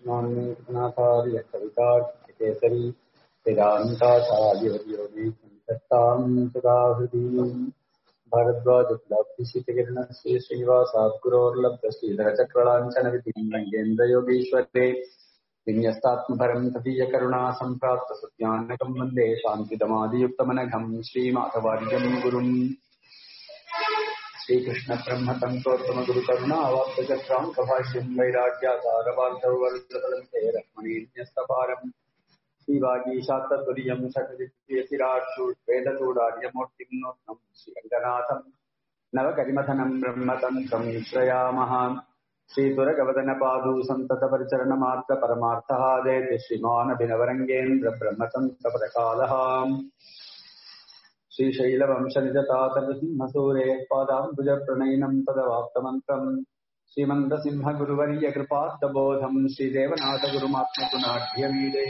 श्रीमान्नाथार्य कवितार्किकेसरी वेदान्ताचार्यवर्योगी सत्तां सदाहृदीम् भारद्वाजकुलाब्धिशितकिरणस्य श्रीवासाद्गुरोर्लब्धश्रीधरचक्रलाञ्छनविधिं रङ्गेन्द्रयोगीश्वरे विन्यस्तात्मभरं तदीयकरुणा सम्प्राप्तसुज्ञानकं वन्दे शान्तिदमादियुक्तमनघं श्रीमाधवार्यं गुरुम् श्रीकृष्णब्रह्मतन्त्रोत्तमगुरुकरुणा अवाप्तचक्रां कभाष्यं वैराग्यासारवार्धवर्षफलं ते रक्मणीन्यस्तभारम् श्रीवागीशात्ततुर्यं षट्विद्येतिराट्वेदचूडार्यमूर्तिं नूत्नं श्रीरङ्गनाथं नवकरिमथनं ब्रह्मतन्त्रं श्रयामः श्रीतुरगवदनपादू सन्ततपरिचरणमार्गपरमार्थः देति श्रीमानभिनवरङ्गेन्द्र ब्रह्मतन्त्रपदकालः श्रीशैलवंशनिजतातनसिंहसूरे पादाम्बुजप्रणयिनं तदवाप्तमन्त्रम् श्रीमन्दसिंहगुरुवर्यकृपात्तबोधम् श्रीदेवनाथगुरुमात्मकुनाढ्यमीडे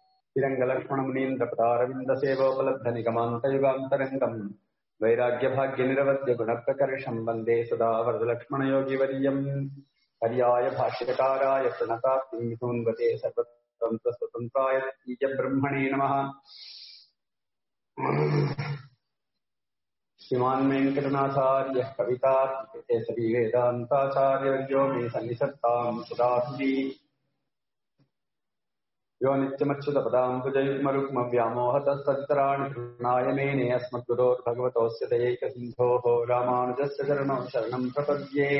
तिरङ्गलक्ष्मणमुनीन्द्रपदारविन्दसेवोपलब्धनिगमान्तयुगान्तरङ्गम् वैराग्यभाग्यनिरवद्यगुणप्रकर्षम् वन्दे सदा वरदलक्ष्मणयोगिवर्यम् पर्याय भाष्यकाराय प्रणतात्मिन्वते सर्वतन्त्रस्वतन्त्राय ब्रह्मणे नमः श्रीमान् वेङ्कटनाथार्यः कवितार्किकेसरी वेदान्ताचार्यवर्यो मे सन्निसत्ताम् सुदास्ति यो नित्यमच्युतपदाम्बुजयुग्मरुक्मव्यामोहतस्तत्राणि कृणाय मेने अस्मद्गुरोर्भगवतोऽस्य दयैकसिन्धोः रामानुजस्य चरणौ शरणम् प्रपद्ये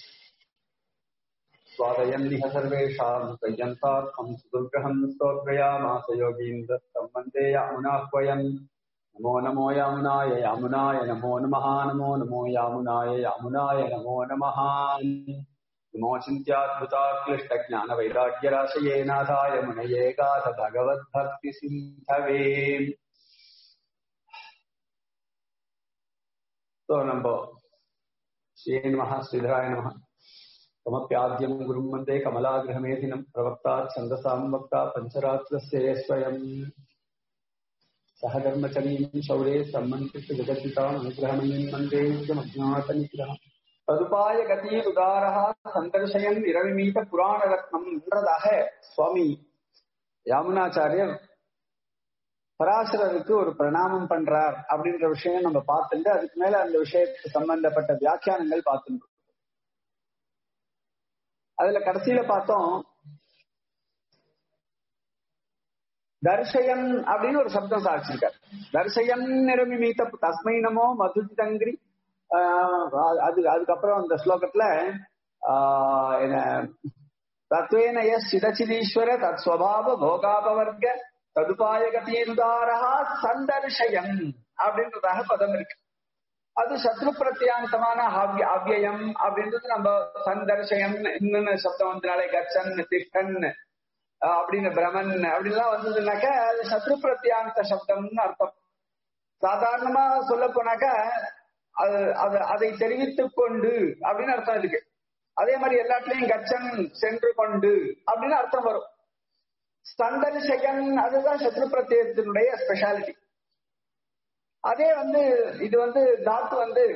स्वादयन्निह सर्वेषाम् पर्यन्तार्थम् सुदुर्ग्रहम् स्तोत्रयामास योगीन्द्रस्तम् वन्दे यामुनाह्वयम् नमो नमो यामुनाय यामुनाय नमो नमः नमो नमो यामुनाय यामुनाय नमो नमः नमो चिन्त्याद्भुताक्लिष्टज्ञानवैराग्यराशये नाथाय मुनये गाथ भगवद्भक्तिसिन्धवे तो नम्बो श्री नमः श्रीधराय नमः कमप्याद्यम् गुरुम् वन्दे कमलागृहमेधिनम् प्रवक्ता छन्दसाम् वक्ता पञ्चरात्रस्य स्वयम् सहधर्मचरीम् शौरे सम्मन्त्रित जगद्विताम् अनुग्रहमयीम् वन्दे नित्यमज्ञातनिग्रहम् ததுபாய கதி உதாரா சந்தர்ஷயன் இரவிமீத புராண ரத்னம் என்றதாக சுவாமி யாமுனாச்சாரியர் பராசரருக்கு ஒரு பிரணாமம் பண்றார் அப்படின்ற விஷயம் நம்ம பார்த்துட்டு அதுக்கு மேல அந்த விஷயத்துக்கு சம்பந்தப்பட்ட வியாக்கியானங்கள் பார்த்துட்டு அதுல கடைசியில பார்த்தோம் தர்ஷயன் அப்படின்னு ஒரு சப்தம் சாதிச்சிருக்காரு தர்ஷயன் நிரமிமீத்த தஸ்மை நமோ மதுஜிதங்கிரி அது அதுக்கப்புறம் அந்த ஸ்லோகத்துல என்ன தத்வேன எஸ் சிதச்சிதீஸ்வர தத் ஸ்வபாவ போகாபவர்க்க ததுபாய கதீருதாரா சந்தர்ஷயன் அப்படின்றதாக பதம் இருக்கு அது சத்ரு பிரத்யாந்தமான அவ்யயம் அப்படின்றது நம்ம சந்தர்ஷயன் இன்னொன்னு சப்தம் வந்தனாலே கச்சன் திஷ்டன் அப்படின்னு பிரமன் அப்படின்லாம் வந்ததுனாக்க அது சத்ரு பிரத்யாந்த சப்தம்னு அர்த்தம் சாதாரணமா சொல்ல போனாக்க அது அது அதை தெரிவித்துக் கொண்டு அப்படின்னு அர்த்தம் இருக்கு அதே மாதிரி எல்லாத்துலயும் கச்சன் சென்று கொண்டு அப்படின்னு அர்த்தம் வரும் ஸ்தந்தரிசகன் அதுதான் சத்ரு பிரத்யத்தினுடைய ஸ்பெஷாலிட்டி அதே வந்து இது வந்து தாத்து வந்து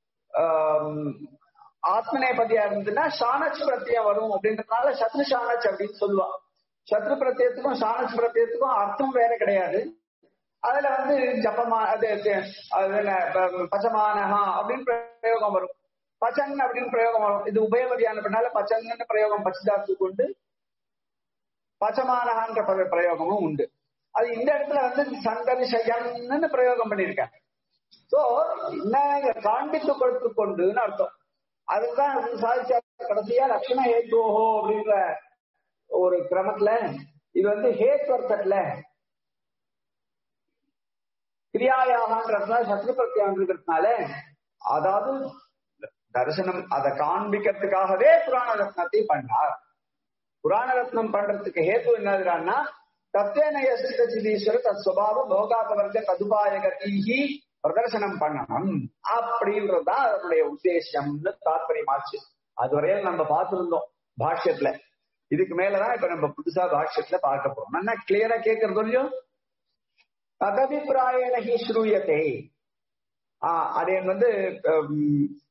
ஆத்மநேபதியா இருந்ததுன்னா ஷானச் பிரத்யம் வரும் அப்படின்றதுனால சத்ரு ஷானச் அப்படின்னு சொல்லுவான் சத்ரு பிரத்யத்துக்கும் ஷானச் பிரத்யத்துக்கும் அர்த்தம் வேற கிடையாது அதுல வந்து ஜப்பமா அது பச்சமானஹா அப்படின்னு பிரயோகம் வரும் பச்சன் அப்படின்னு பிரயோகம் வரும் இது உபயவதியான பண்ணால பச்சன்னு பிரயோகம் பச்சதாத்து கொண்டு பச்சமானஹான்ற பிரயோகமும் உண்டு அது இந்த இடத்துல வந்து சந்தரிஷயன்னு பிரயோகம் பண்ணியிருக்காங்க சோ என்ன காண்பித்து கொடுத்து கொண்டுன்னு அர்த்தம் அதுதான் சாதிச்சா கடைசியா லட்சண ஹேத்துவோ அப்படின்ற ஒரு கிரமத்துல இது வந்து ஹேத்வர்த்தத்துல கிரியாயாகன்றதுனால சத்ரு பிரத்யாங்கிறதுனால அதாவது தரிசனம் அதை காண்பிக்கிறதுக்காகவே புராண ரத்னத்தை பண்ணார் புராண ரத்னம் பண்றதுக்கு ஹேத்து என்னதுன்னா தத்வேனயஸ்வர தத் சுவாவ போகாபவர்க்க ததுபாயகத்தீகி பிரதர்சனம் பண்ணணும் அப்படின்றதுதான் அதனுடைய உத்தேசம்னு தாற்பயமாச்சு அதுவரையில் நம்ம பார்த்திருந்தோம் பாஷ்யத்துல இதுக்கு மேலதான் இப்ப நம்ம புதுசா பாஷ்யத்துல பார்க்க போறோம் நல்லா கிளியரா கேட்கறது இல்லையோ ததபிப்பிராயண ஹி ஸ்ரூயத்தை ஆஹ் அது வந்து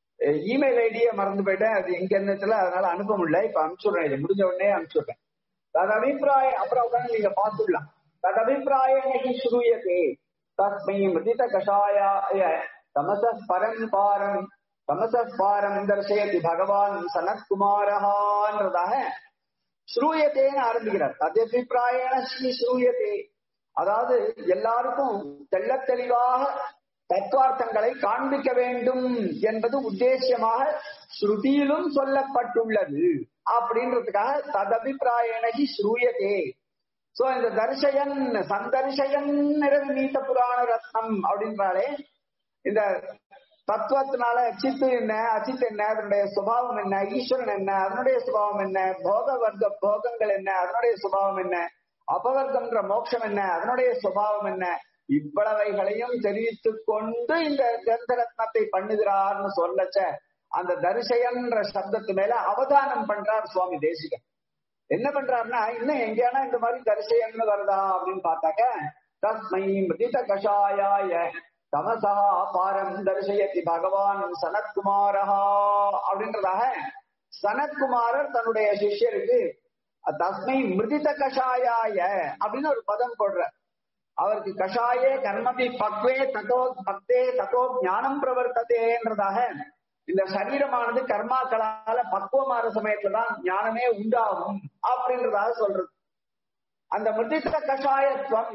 இமெயில் ஐடியை மறந்து போயிட்டேன் அது எங்க இருந்துச்சுல அதனால அனுப்ப முடியல இப்ப அனுப்பிச்சுடுறேன் இது முடிஞ்ச உடனே அனுப்பிச்சுடுறேன் ததபிப்பிராய அப்புறம் உட்காந்து நீங்க பார்த்துடலாம் ததபிப்பிராயணி ஸ்ரூயதே தஸ்மை மிருதித கஷாயாய தமச பரம் பாரம் தமச பாரம் தர்சயதி பகவான் சனத்குமாரஹான்றதாக ஸ்ரூயத்தேன்னு ஆரம்பிக்கிறார் ததபிப்பிராயண ஸ்ரீ ஸ்ரூயத்தே அதாவது எல்லாருக்கும் தெள்ள தெளிவாக தத்துவார்த்தங்களை காண்பிக்க வேண்டும் என்பது உத்தேசியமாக ஸ்ருதியிலும் சொல்லப்பட்டுள்ளது அப்படின்றதுக்காக ததபிப்பிராயணகி ஸ்ரூயதே சோ இந்த தரிசயன் சந்தரிசயன் நீத்த புராண ரத்னம் அப்படின்றாலே இந்த தத்துவத்தினால சித்து என்ன அச்சித் என்ன அதனுடைய சுபாவம் என்ன ஈஸ்வரன் என்ன அதனுடைய சுபாவம் என்ன போக வர்க்க போகங்கள் என்ன அதனுடைய சுபாவம் என்ன அபவர்க்கம்ன்ற மோட்சம் என்ன அதனுடைய சுபாவம் என்ன இவ்வளவைகளையும் தெரிவித்துக் கொண்டு இந்த கிரந்த ரத்னத்தை பண்ணுகிறார்னு சொல்லச்ச அந்த தரிசயன்ற சப்தத்து மேல அவதானம் பண்றார் சுவாமி தேசிகன் என்ன பண்றாருன்னா இன்னும் எங்கேயானா இந்த மாதிரி தரிசயம்னு வருதா அப்படின்னு பார்த்தாக்க தஸ்மை மிருதித கஷாயாய தமசா பாரம் தரிசயத்தி பகவான் சனத்குமாரஹா அப்படின்றதாக சனத்குமாரர் தன்னுடைய சிஷ்யருக்கு தஸ்மை மிருதித கஷாயாய அப்படின்னு ஒரு பதம் போடுற அவருக்கு கஷாயே கர்மபி பக்வே ததோ பக்தே ததோ ஞானம் பிரவர்த்ததேன்றதாக இந்த சரீரமானது கர்மாக்களால பக்குவமான சமயத்துலதான் ஞானமே உண்டாகும் அப்படின்றதாக சொல்றது அந்த மிருதித்த கஷாயத்துவம்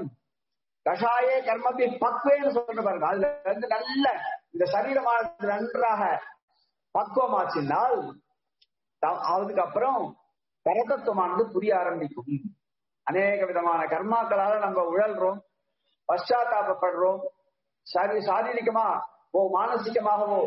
கஷாயே கர்மபி பக்வேன்னு சொல்ற பாருங்க அதுல வந்து நல்ல இந்த சரீரமானது நன்றாக பக்குவமாச்சினால் அதுக்கப்புறம் பரதத்துவமானது புரிய ஆரம்பிக்கும் அநேக விதமான கர்மாக்களால நம்ம உழல்றோம் பశ్చాத்தாபப்படுறோம் சாரி சாரீரிகமா ஓ மானசிகமாகவோ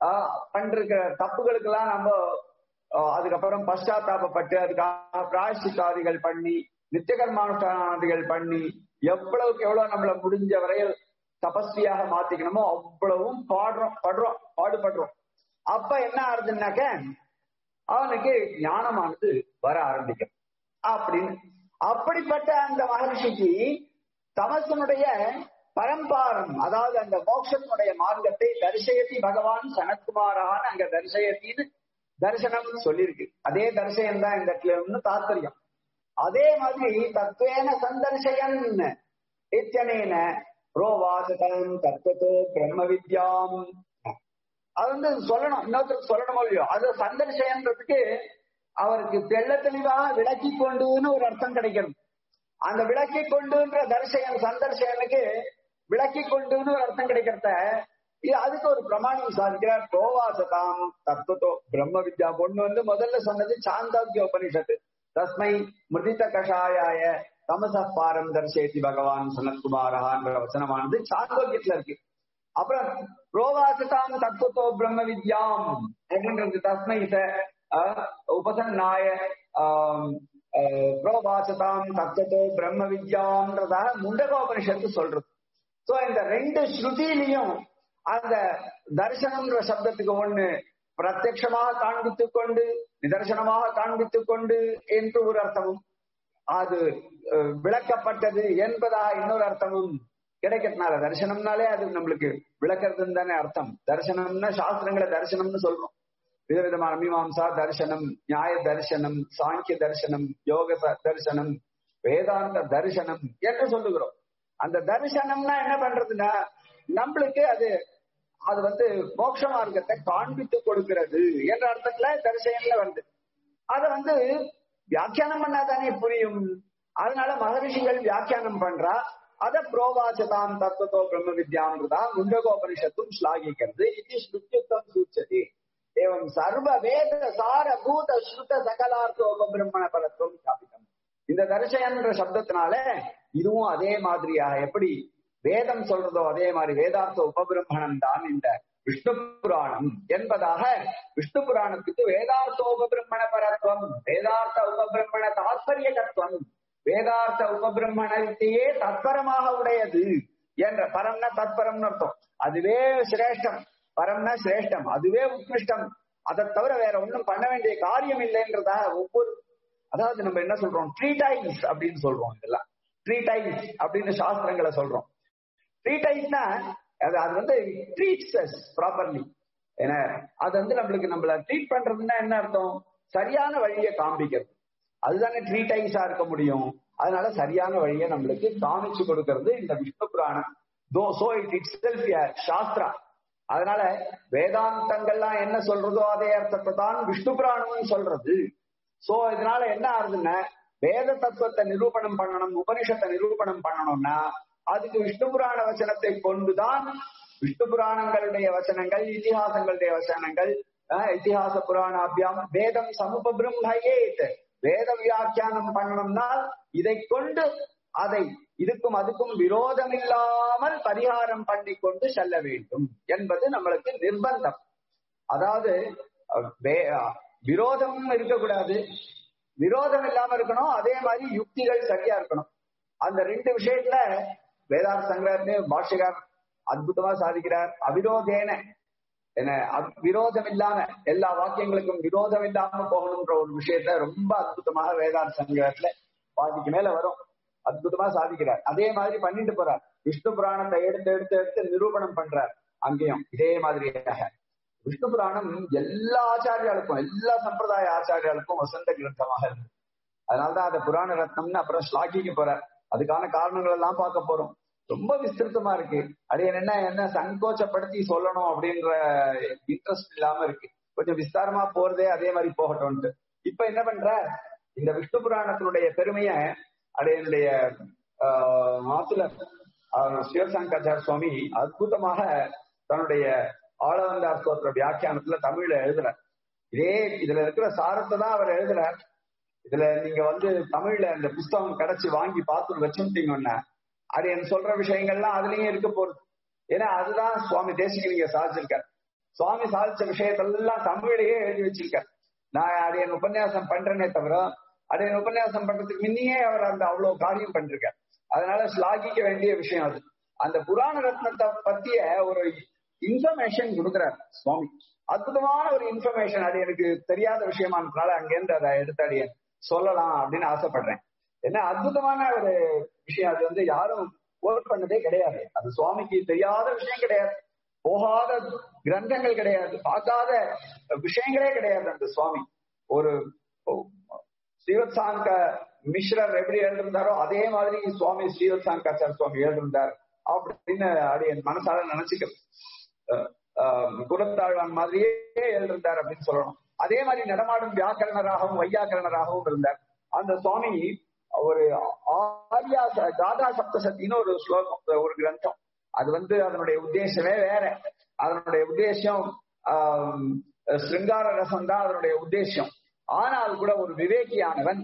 பண்ற தப்புகளுக்கெல்லாம் நம்ம அதுக்கப்புறம் பశ్చాத்தாபப்பட்டு அதுக்காக பிராயசித்தாதிகள் பண்ணி நித்திய கர்மானுஷ்டானாதிகள் பண்ணி எவ்வளவுக்கு எவ்வளவு நம்மள முடிஞ்ச வரையில் தபஸ்வியாக மாத்திக்கணுமோ அவ்வளவும் பாடுறோம் படுறோம் பாடுபடுறோம் அப்ப என்ன ஆகுதுன்னாக்க அவனுக்கு ஞானமானது வர ஆரம்பிக்கும் அப்படின்னு அப்படிப்பட்ட அந்த மகர்ஷிக்கு தமசனுடைய பரம்பாரம் அதாவது அந்த மோட்சத்தினுடைய மார்க்கத்தை தரிசயத்தி பகவான் சனத்குமாரான அங்க தரிசயத்தின்னு தரிசனம் சொல்லியிருக்கு அதே தரிசனம் தான் இந்த இடத்துல தாத்பரியம் அதே மாதிரி தத்துவேன சந்தர்சயன் இத்தனேன ரோவாசகம் தத்துவத்தோ பிரம்ம வித்யாம் அது வந்து சொல்லணும் இன்னொருத்தருக்கு சொல்லணுமோ இல்லையோ அது சந்தர்சயன்றதுக்கு அவருக்கு தெள்ள தெளிவாக விளக்கி கொண்டுன்னு ஒரு அர்த்தம் கிடைக்கணும் அந்த விளக்கி கொண்டுன்ற தரிசயன் சந்தர்சயனுக்கு விளக்கி கொண்டுன்னு ஒரு அர்த்தம் கிடைக்கிறத அதுக்கு ஒரு பிரமாணம் சாதிக்கிறார் கோவாசதாம் தத்துவத்தோ பிரம்ம வித்யா பொண்ணு வந்து முதல்ல சொன்னது சாந்தாக்கிய உபனிஷத்து தஸ்மை மிருதித்த கஷாயாய தமச பாரம் தரிசேதி பகவான் சனத்குமாரஹான்ற வசனமானது சாந்தோக்கியத்துல இருக்கு அப்புறம் ரோவாசதாம் தத்துவத்தோ பிரம்ம வித்யாம் அப்படின்றது தஸ்மை உபசன்னாய புரோபாசதாம் தத்துவத்தோ பிரம்ம வித்யான்றதாக முண்டகோபனிஷத்து சொல்றது சோ இந்த ரெண்டு ஸ்ருதியிலையும் அந்த தரிசனம்ன்ற சப்தத்துக்கு ஒண்ணு பிரத்யட்சமாக காண்பித்துக் கொண்டு நிதர்சனமாக காண்பித்துக் கொண்டு என்று ஒரு அர்த்தமும் அது விளக்கப்பட்டது என்பதாக இன்னொரு அர்த்தமும் கிடைக்கிறதுனால தரிசனம்னாலே அது நம்மளுக்கு விளக்குறதுன்னு தானே அர்த்தம் தரிசனம்னா சாஸ்திரங்களை தரிசனம்னு சொல்றோம் விதவிதமான மீமாம்சா தரிசனம் நியாய தரிசனம் சாங்கிய தரிசனம் யோக தரிசனம் வேதாந்த தரிசனம் என்று சொல்லுகிறோம் அந்த தரிசனம்னா என்ன பண்றதுன்னா நம்மளுக்கு அது அது வந்து மோட்ச மார்க்கத்தை காண்பித்து கொடுக்கிறது என்ற அர்த்தத்துல தரிசனம்ல வருது அத வந்து வியாக்கியானம் பண்ணாதானே புரியும் அதனால மகரிஷிகள் வியாக்கியானம் பண்றா அத புரோவாசதாம் தத்துவத்தோ பிரம்ம வித்யான்றதா முண்டகோபனிஷத்தும் ஸ்லாகிக்கிறது இது ஸ்ருத்தியுத்தம் சூச்சதி ஏவம் சர்வ வேத சார பூத ஸ்ருத சகலார்த்தோப பிரம்மண பலத்துவம் ஸ்தாபிதம் இந்த தரிசயன்ற சப்தத்தினால இதுவும் அதே மாதிரியாக எப்படி வேதம் சொல்றதோ அதே மாதிரி வேதார்த்த உபபிரம்மணம் தான் இந்த விஷ்ணு புராணம் என்பதாக விஷ்ணு புராணத்துக்கு வேதார்த்த உபபிரம்மண பரத்துவம் வேதார்த்த உபபிரம்மண தாத்பரிய தத்துவம் வேதார்த்த உபபிரம்மணத்தையே தத்பரமாக உடையது என்ற பரம்னா தத்பரம்னு அர்த்தம் அதுவே சிரேஷ்டம் பரம்னா சிரேஷ்டம் அதுவே உத்கிருஷ்டம் அதை தவிர வேற ஒண்ணும் பண்ண வேண்டிய காரியம் இல்லைன்றதா ஒவ்வொரு அதாவது நம்ம என்ன சொல்றோம் ட்ரீடைஸ் அப்படின்னு சொல்றோம் இதெல்லாம் ட்ரீடைஸ் அப்படின்னு சாஸ்திரங்களை சொல்றோம் ட்ரீடைஸ்னா அது அது வந்து ட்ரீட்ஸ் ப்ராப்பர்லி ஏன்னா அது வந்து நம்மளுக்கு நம்மள ட்ரீட் பண்றதுன்னா என்ன அர்த்தம் சரியான வழியை காண்பிக்கிறது அதுதானே ட்ரீடைஸா இருக்க முடியும் அதனால சரியான வழியை நம்மளுக்கு காமிச்சு கொடுக்கிறது இந்த விஷ்ணு புராணம் though so it itself சாஸ்திரா அதனால வேதாந்தங்கள்லாம் என்ன சொல்றதோ அதே அர்த்தத்தை தான் விஷ்ணு புராணம்னு சொல்றது சோ இதனால என்ன ஆகுதுன்னா வேத தத்துவத்தை நிரூபணம் பண்ணணும் உபனிஷத்தை நிரூபணம் பண்ணணும்னா அதுக்கு விஷ்ணு புராண வச்சனத்தை கொண்டுதான் விஷ்ணு புராணங்களுடைய வசனங்கள் இதிகாசங்களுடைய வசனங்கள் அஹ், இதிகாச புராணாபியாம் வேதம் சமுபபிரம்மயேத் வேத வியாக்கியானம் பண்ணணும்னா இதை கொண்டு அதை இதுக்கும் அதுக்கும் விரோதம் இல்லாமல் பரிகாரம் பண்ணி கொண்டு செல்ல வேண்டும் என்பது நம்மளுக்கு நிர்பந்தம் அதாவது அஹ், வே- அஹ், விரோதமும் இருக்கக்கூடாது விரோதம் இல்லாம இருக்கணும் அதே மாதிரி யுக்திகள் சரியா இருக்கணும் அந்த ரெண்டு விஷயத்துல வேதாந்த சங்கரன்னு பாஷ்யகார் அற்புதமா சாதிக்கிறார் அவிரோதேன என்ன அப்- விரோதம் இல்லாம எல்லா வாக்கியங்களுக்கும் விரோதம் இல்லாம போகணும்ன்ற ஒரு விஷயத்த ரொம்ப அற்புதமாக வேதாந்த சங்கரத்துல பாதிக்கு மேல வரும் அற்புதமா சாதிக்கிறார் அதே மாதிரி பண்ணிட்டு போறார் விஷ்ணு புராணத்தை எடுத்து எடுத்து எடுத்து நிரூபணம் பண்றார் அங்கேயும் இதே மாதிரியாக விஷ்ணு புராணம் எல்லா ஆச்சாரியாளுக்கும் எல்லா சம்பிரதாய ஆச்சாரியாளுக்கும் வசந்த கிரந்தமாக இருக்கு அதனாலதான் அந்த புராண ரத்னம்னு அப்புறம் ஸ்லாக்கிக்கு போறார் அதுக்கான காரணங்கள் எல்லாம் பார்க்க போறோம் ரொம்ப விஸ்திருத்தமா இருக்கு அது என்ன என்ன சங்கோச்சப்படுத்தி சொல்லணும் அப்படின்ற இன்ட்ரெஸ்ட் இல்லாம இருக்கு கொஞ்சம் விஸ்தாரமா போறதே அதே மாதிரி போகட்டும்ட்டு இப்ப என்ன பண்ற இந்த விஷ்ணு புராணத்தினுடைய பெருமைய அது என்னுடைய ஆஹ், மாத்துல அவர் சிவசங்கராச்சார சுவாமி அற்புதமாக தன்னுடைய ஆளவந்தார் ஸ்தோத்திர வியாக்கியானத்துல தமிழ்ல எழுதுறார் இதே இதுல இருக்கிற சாரத்தை தான் அவர் எழுதுறார் இதுல நீங்க வந்து தமிழ்ல இந்த புஸ்தகம் கிடைச்சு வாங்கி பார்த்து வச்சுட்டீங்கன்னா அது என் சொல்ற விஷயங்கள்லாம் அதுலயும் இருக்க போகுது ஏன்னா அதுதான் சுவாமி தேசிக நீங்க சாதிச்சிருக்கார் சுவாமி சாதிச்ச விஷயத்தெல்லாம் தமிழ்லயே எழுதி வச்சிருக்கார் நான் அது என் உபன்யாசம் பண்றேனே தவிர அது என் உபன்யாசம் பண்றதுக்கு முன்னையே அவர் அந்த அவ்வளவு காரியம் பண்ணிருக்கார் அதனால ஸ்லாகிக்க வேண்டிய விஷயம் அது அந்த புராண ரத்னத்தை பத்திய ஒரு இன்ஃபர்மேஷன் கொடுக்குறார் சுவாமி அற்புதமான ஒரு இன்ஃபர்மேஷன் அது எனக்கு தெரியாத விஷயமானதுனால அங்கேருந்து அதை எடுத்து அடிய சொல்லலாம் அப்படின்னு ஆசைப்படுறேன் என்ன அற்புதமான ஒரு விஷயம் அது வந்து யாரும் கோட் பண்ணதே கிடையாது அது சுவாமிக்கு தெரியாத விஷயம் கிடையாது போகாத கிரந்தங்கள் கிடையாது பார்க்காத விஷயங்களே கிடையாது அந்த சுவாமி ஒரு ஸ்ரீவத் சாங்க மிஸ்ரர் எப்படி எழுதிருந்தாரோ அதே மாதிரி சுவாமி ஸ்ரீவத் சாங்காச்சார சுவாமி எழுதிருந்தார் அப்படின்னு அது என் மனசால நினைச்சுக்கிறது அஹ் ஆஹ் குலத்தாழ்வான் மாதிரியே எழுதிருந்தார் அப்படின்னு சொல்லணும் அதே மாதிரி நடமாடும் வியாக்கரணராகவும் வையாக்கரணராகவும் இருந்தார் அந்த சுவாமி ஒரு ஆர்யா ச- காதா சப்தசத்தின்னு ஒரு ஸ்லோகம் ஒரு கிரந்தம் அது வந்து அதனுடைய உத்தேசமே வேற அதனுடைய உத்தேசம் ஆஹ் சிருங்கார ரசம் தான் அதனுடைய உத்தேசம் ஆனால் கூட ஒரு விவேகியானவன்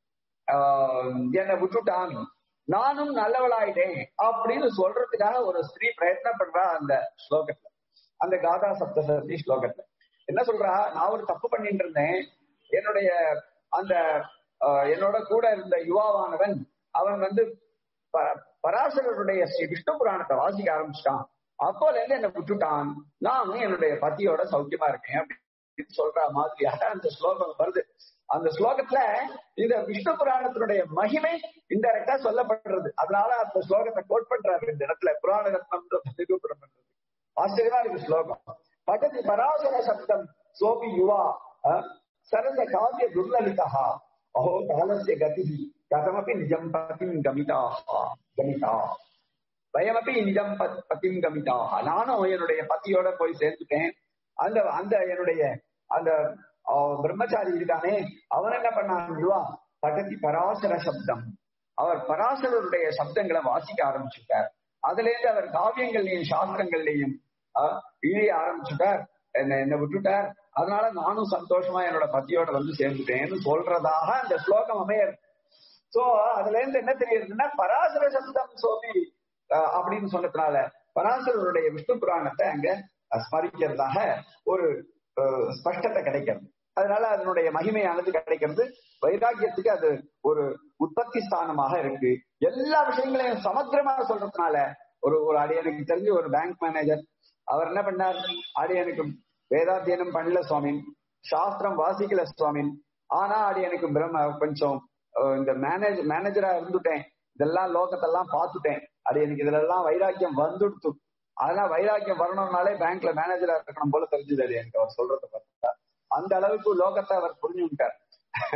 ஆஹ் என்னை விட்டுட்டான் நானும் நல்லவளாயிட்டேன் அப்படின்னு சொல்றதுக்காக ஒரு ஸ்திரீ பிரயத்னப்படுறா அந்த ஸ்லோகத்துல அந்த காதா சப்தசதி ஸ்லோகத்துல என்ன சொல்றா நான் ஒரு தப்பு பண்ணிட்டு இருந்தேன் என்னுடைய அந்த ஆஹ், என்னோட கூட இருந்த யுவாவானவன் அவன் வந்து ப- பராசரருடைய ஸ்ரீ விஷ்ணு புராணத்தை வாசிக்க ஆரம்பிச்சிட்டான் அப்போல இருந்து என்ன விட்டுட்டான் நானும் என்னுடைய பத்தியோட சௌக்கியமா இருக்கேன் அப்படின்னு சொல்ற மாதிரியாக அந்த ஸ்லோகம் வருது அந்த ஸ்லோகத்துல இந்த விஷ்ணு புராணத்தினுடைய மகிமை இன்டெரக்டா சொல்லப்படுறது அதனால அந்த ஸ்லோகத்தை கோட் பண்றாரு இந்த இடத்துல புராண ரத்னம் நிரூபணம் பண்றது ஆச்சரியமா இருக்கு ஸ்லோகம் பட்டதி பராசர சப்தம் சோபி யுவா அஹ், சரத காவிய துர்லலிதா அஹோ காலசிய கதி கதமபி நிஜம் பதிம் கமிதா கமிதா பயமப்பி நிஜம் பத்- பதிம் கமிதா நானும் என்னுடைய பத்தியோட போய் சேர்ந்துட்டேன் அந்த அந்த என்னுடைய அந்த ஆஹ், பிரம்மச்சாரி இருக்கானே அவன் என்ன பண்ணான் யுவா பட்டதி பராசர சப்தம் அவர் பராசரருடைய சப்தங்களை வாசிக்க ஆரம்பிச்சுட்டார் அதுல இருந்து அவர் காவியங்கள்லயும் சாஸ்திரங்கள்லயும் ஆஹ், இழிய ஆரம்பிச்சுட்டார் என்ன என்ன விட்டுட்டார் அதனால நானும் சந்தோஷமா என்னோட பத்தியோட வந்து சேர்ந்துட்டேன்னு சொல்றதாக அந்த ஸ்லோகம் அமையர் சோ அதுல இருந்து என்ன தெரியுதுன்னா பராசர சப்தம் சோபி அஹ், அப்படின்னு சொன்னதுனால பராசரருடைய விஷ்ணு புராணத்தை அங்க அஹ், ஸ்மரிக்கிறதாக ஒரு அஹ், ஸ்பஷ்டத்தை கிடைக்கிறது அதனால அதனுடைய மகிமையானது கிடைக்கிறது வைராக்கியத்துக்கு அது ஒரு உற்பத்தி ஸ்தானமாக இருக்கு எல்லா விஷயங்களையும் சமக்கிரமா சொல்றதுனால ஒரு ஒரு அடியனுக்கு தெரிஞ்சு ஒரு பேங்க் மேனேஜர் அவர் என்ன பண்ணார் அடியனுக்கு வேதாத்தியனம் பண்ணல சுவாமின் சாஸ்திரம் வாசிக்கல சுவாமின் ஆனா அடியனுக்கு பிரம்ம கொஞ்சம் அஹ், இந்த மேனேஜ் மேனேஜரா இருந்துட்டேன் இதெல்லாம் லோகத்தெல்லாம் பார்த்துட்டேன் அது எனக்கு இதுல எல்லாம் வைராக்கியம் வந்துடுத்து அதெல்லாம் வைராக்கியம் வரணும்னாலே பேங்க்ல மேனேஜரா இருக்கணும் போல தெரிஞ்சது அது எனக்கு அவர் சொல்றத பார்த்தா அந்த அளவுக்கு லோகத்தை அவர் புரிஞ்சுட்டார்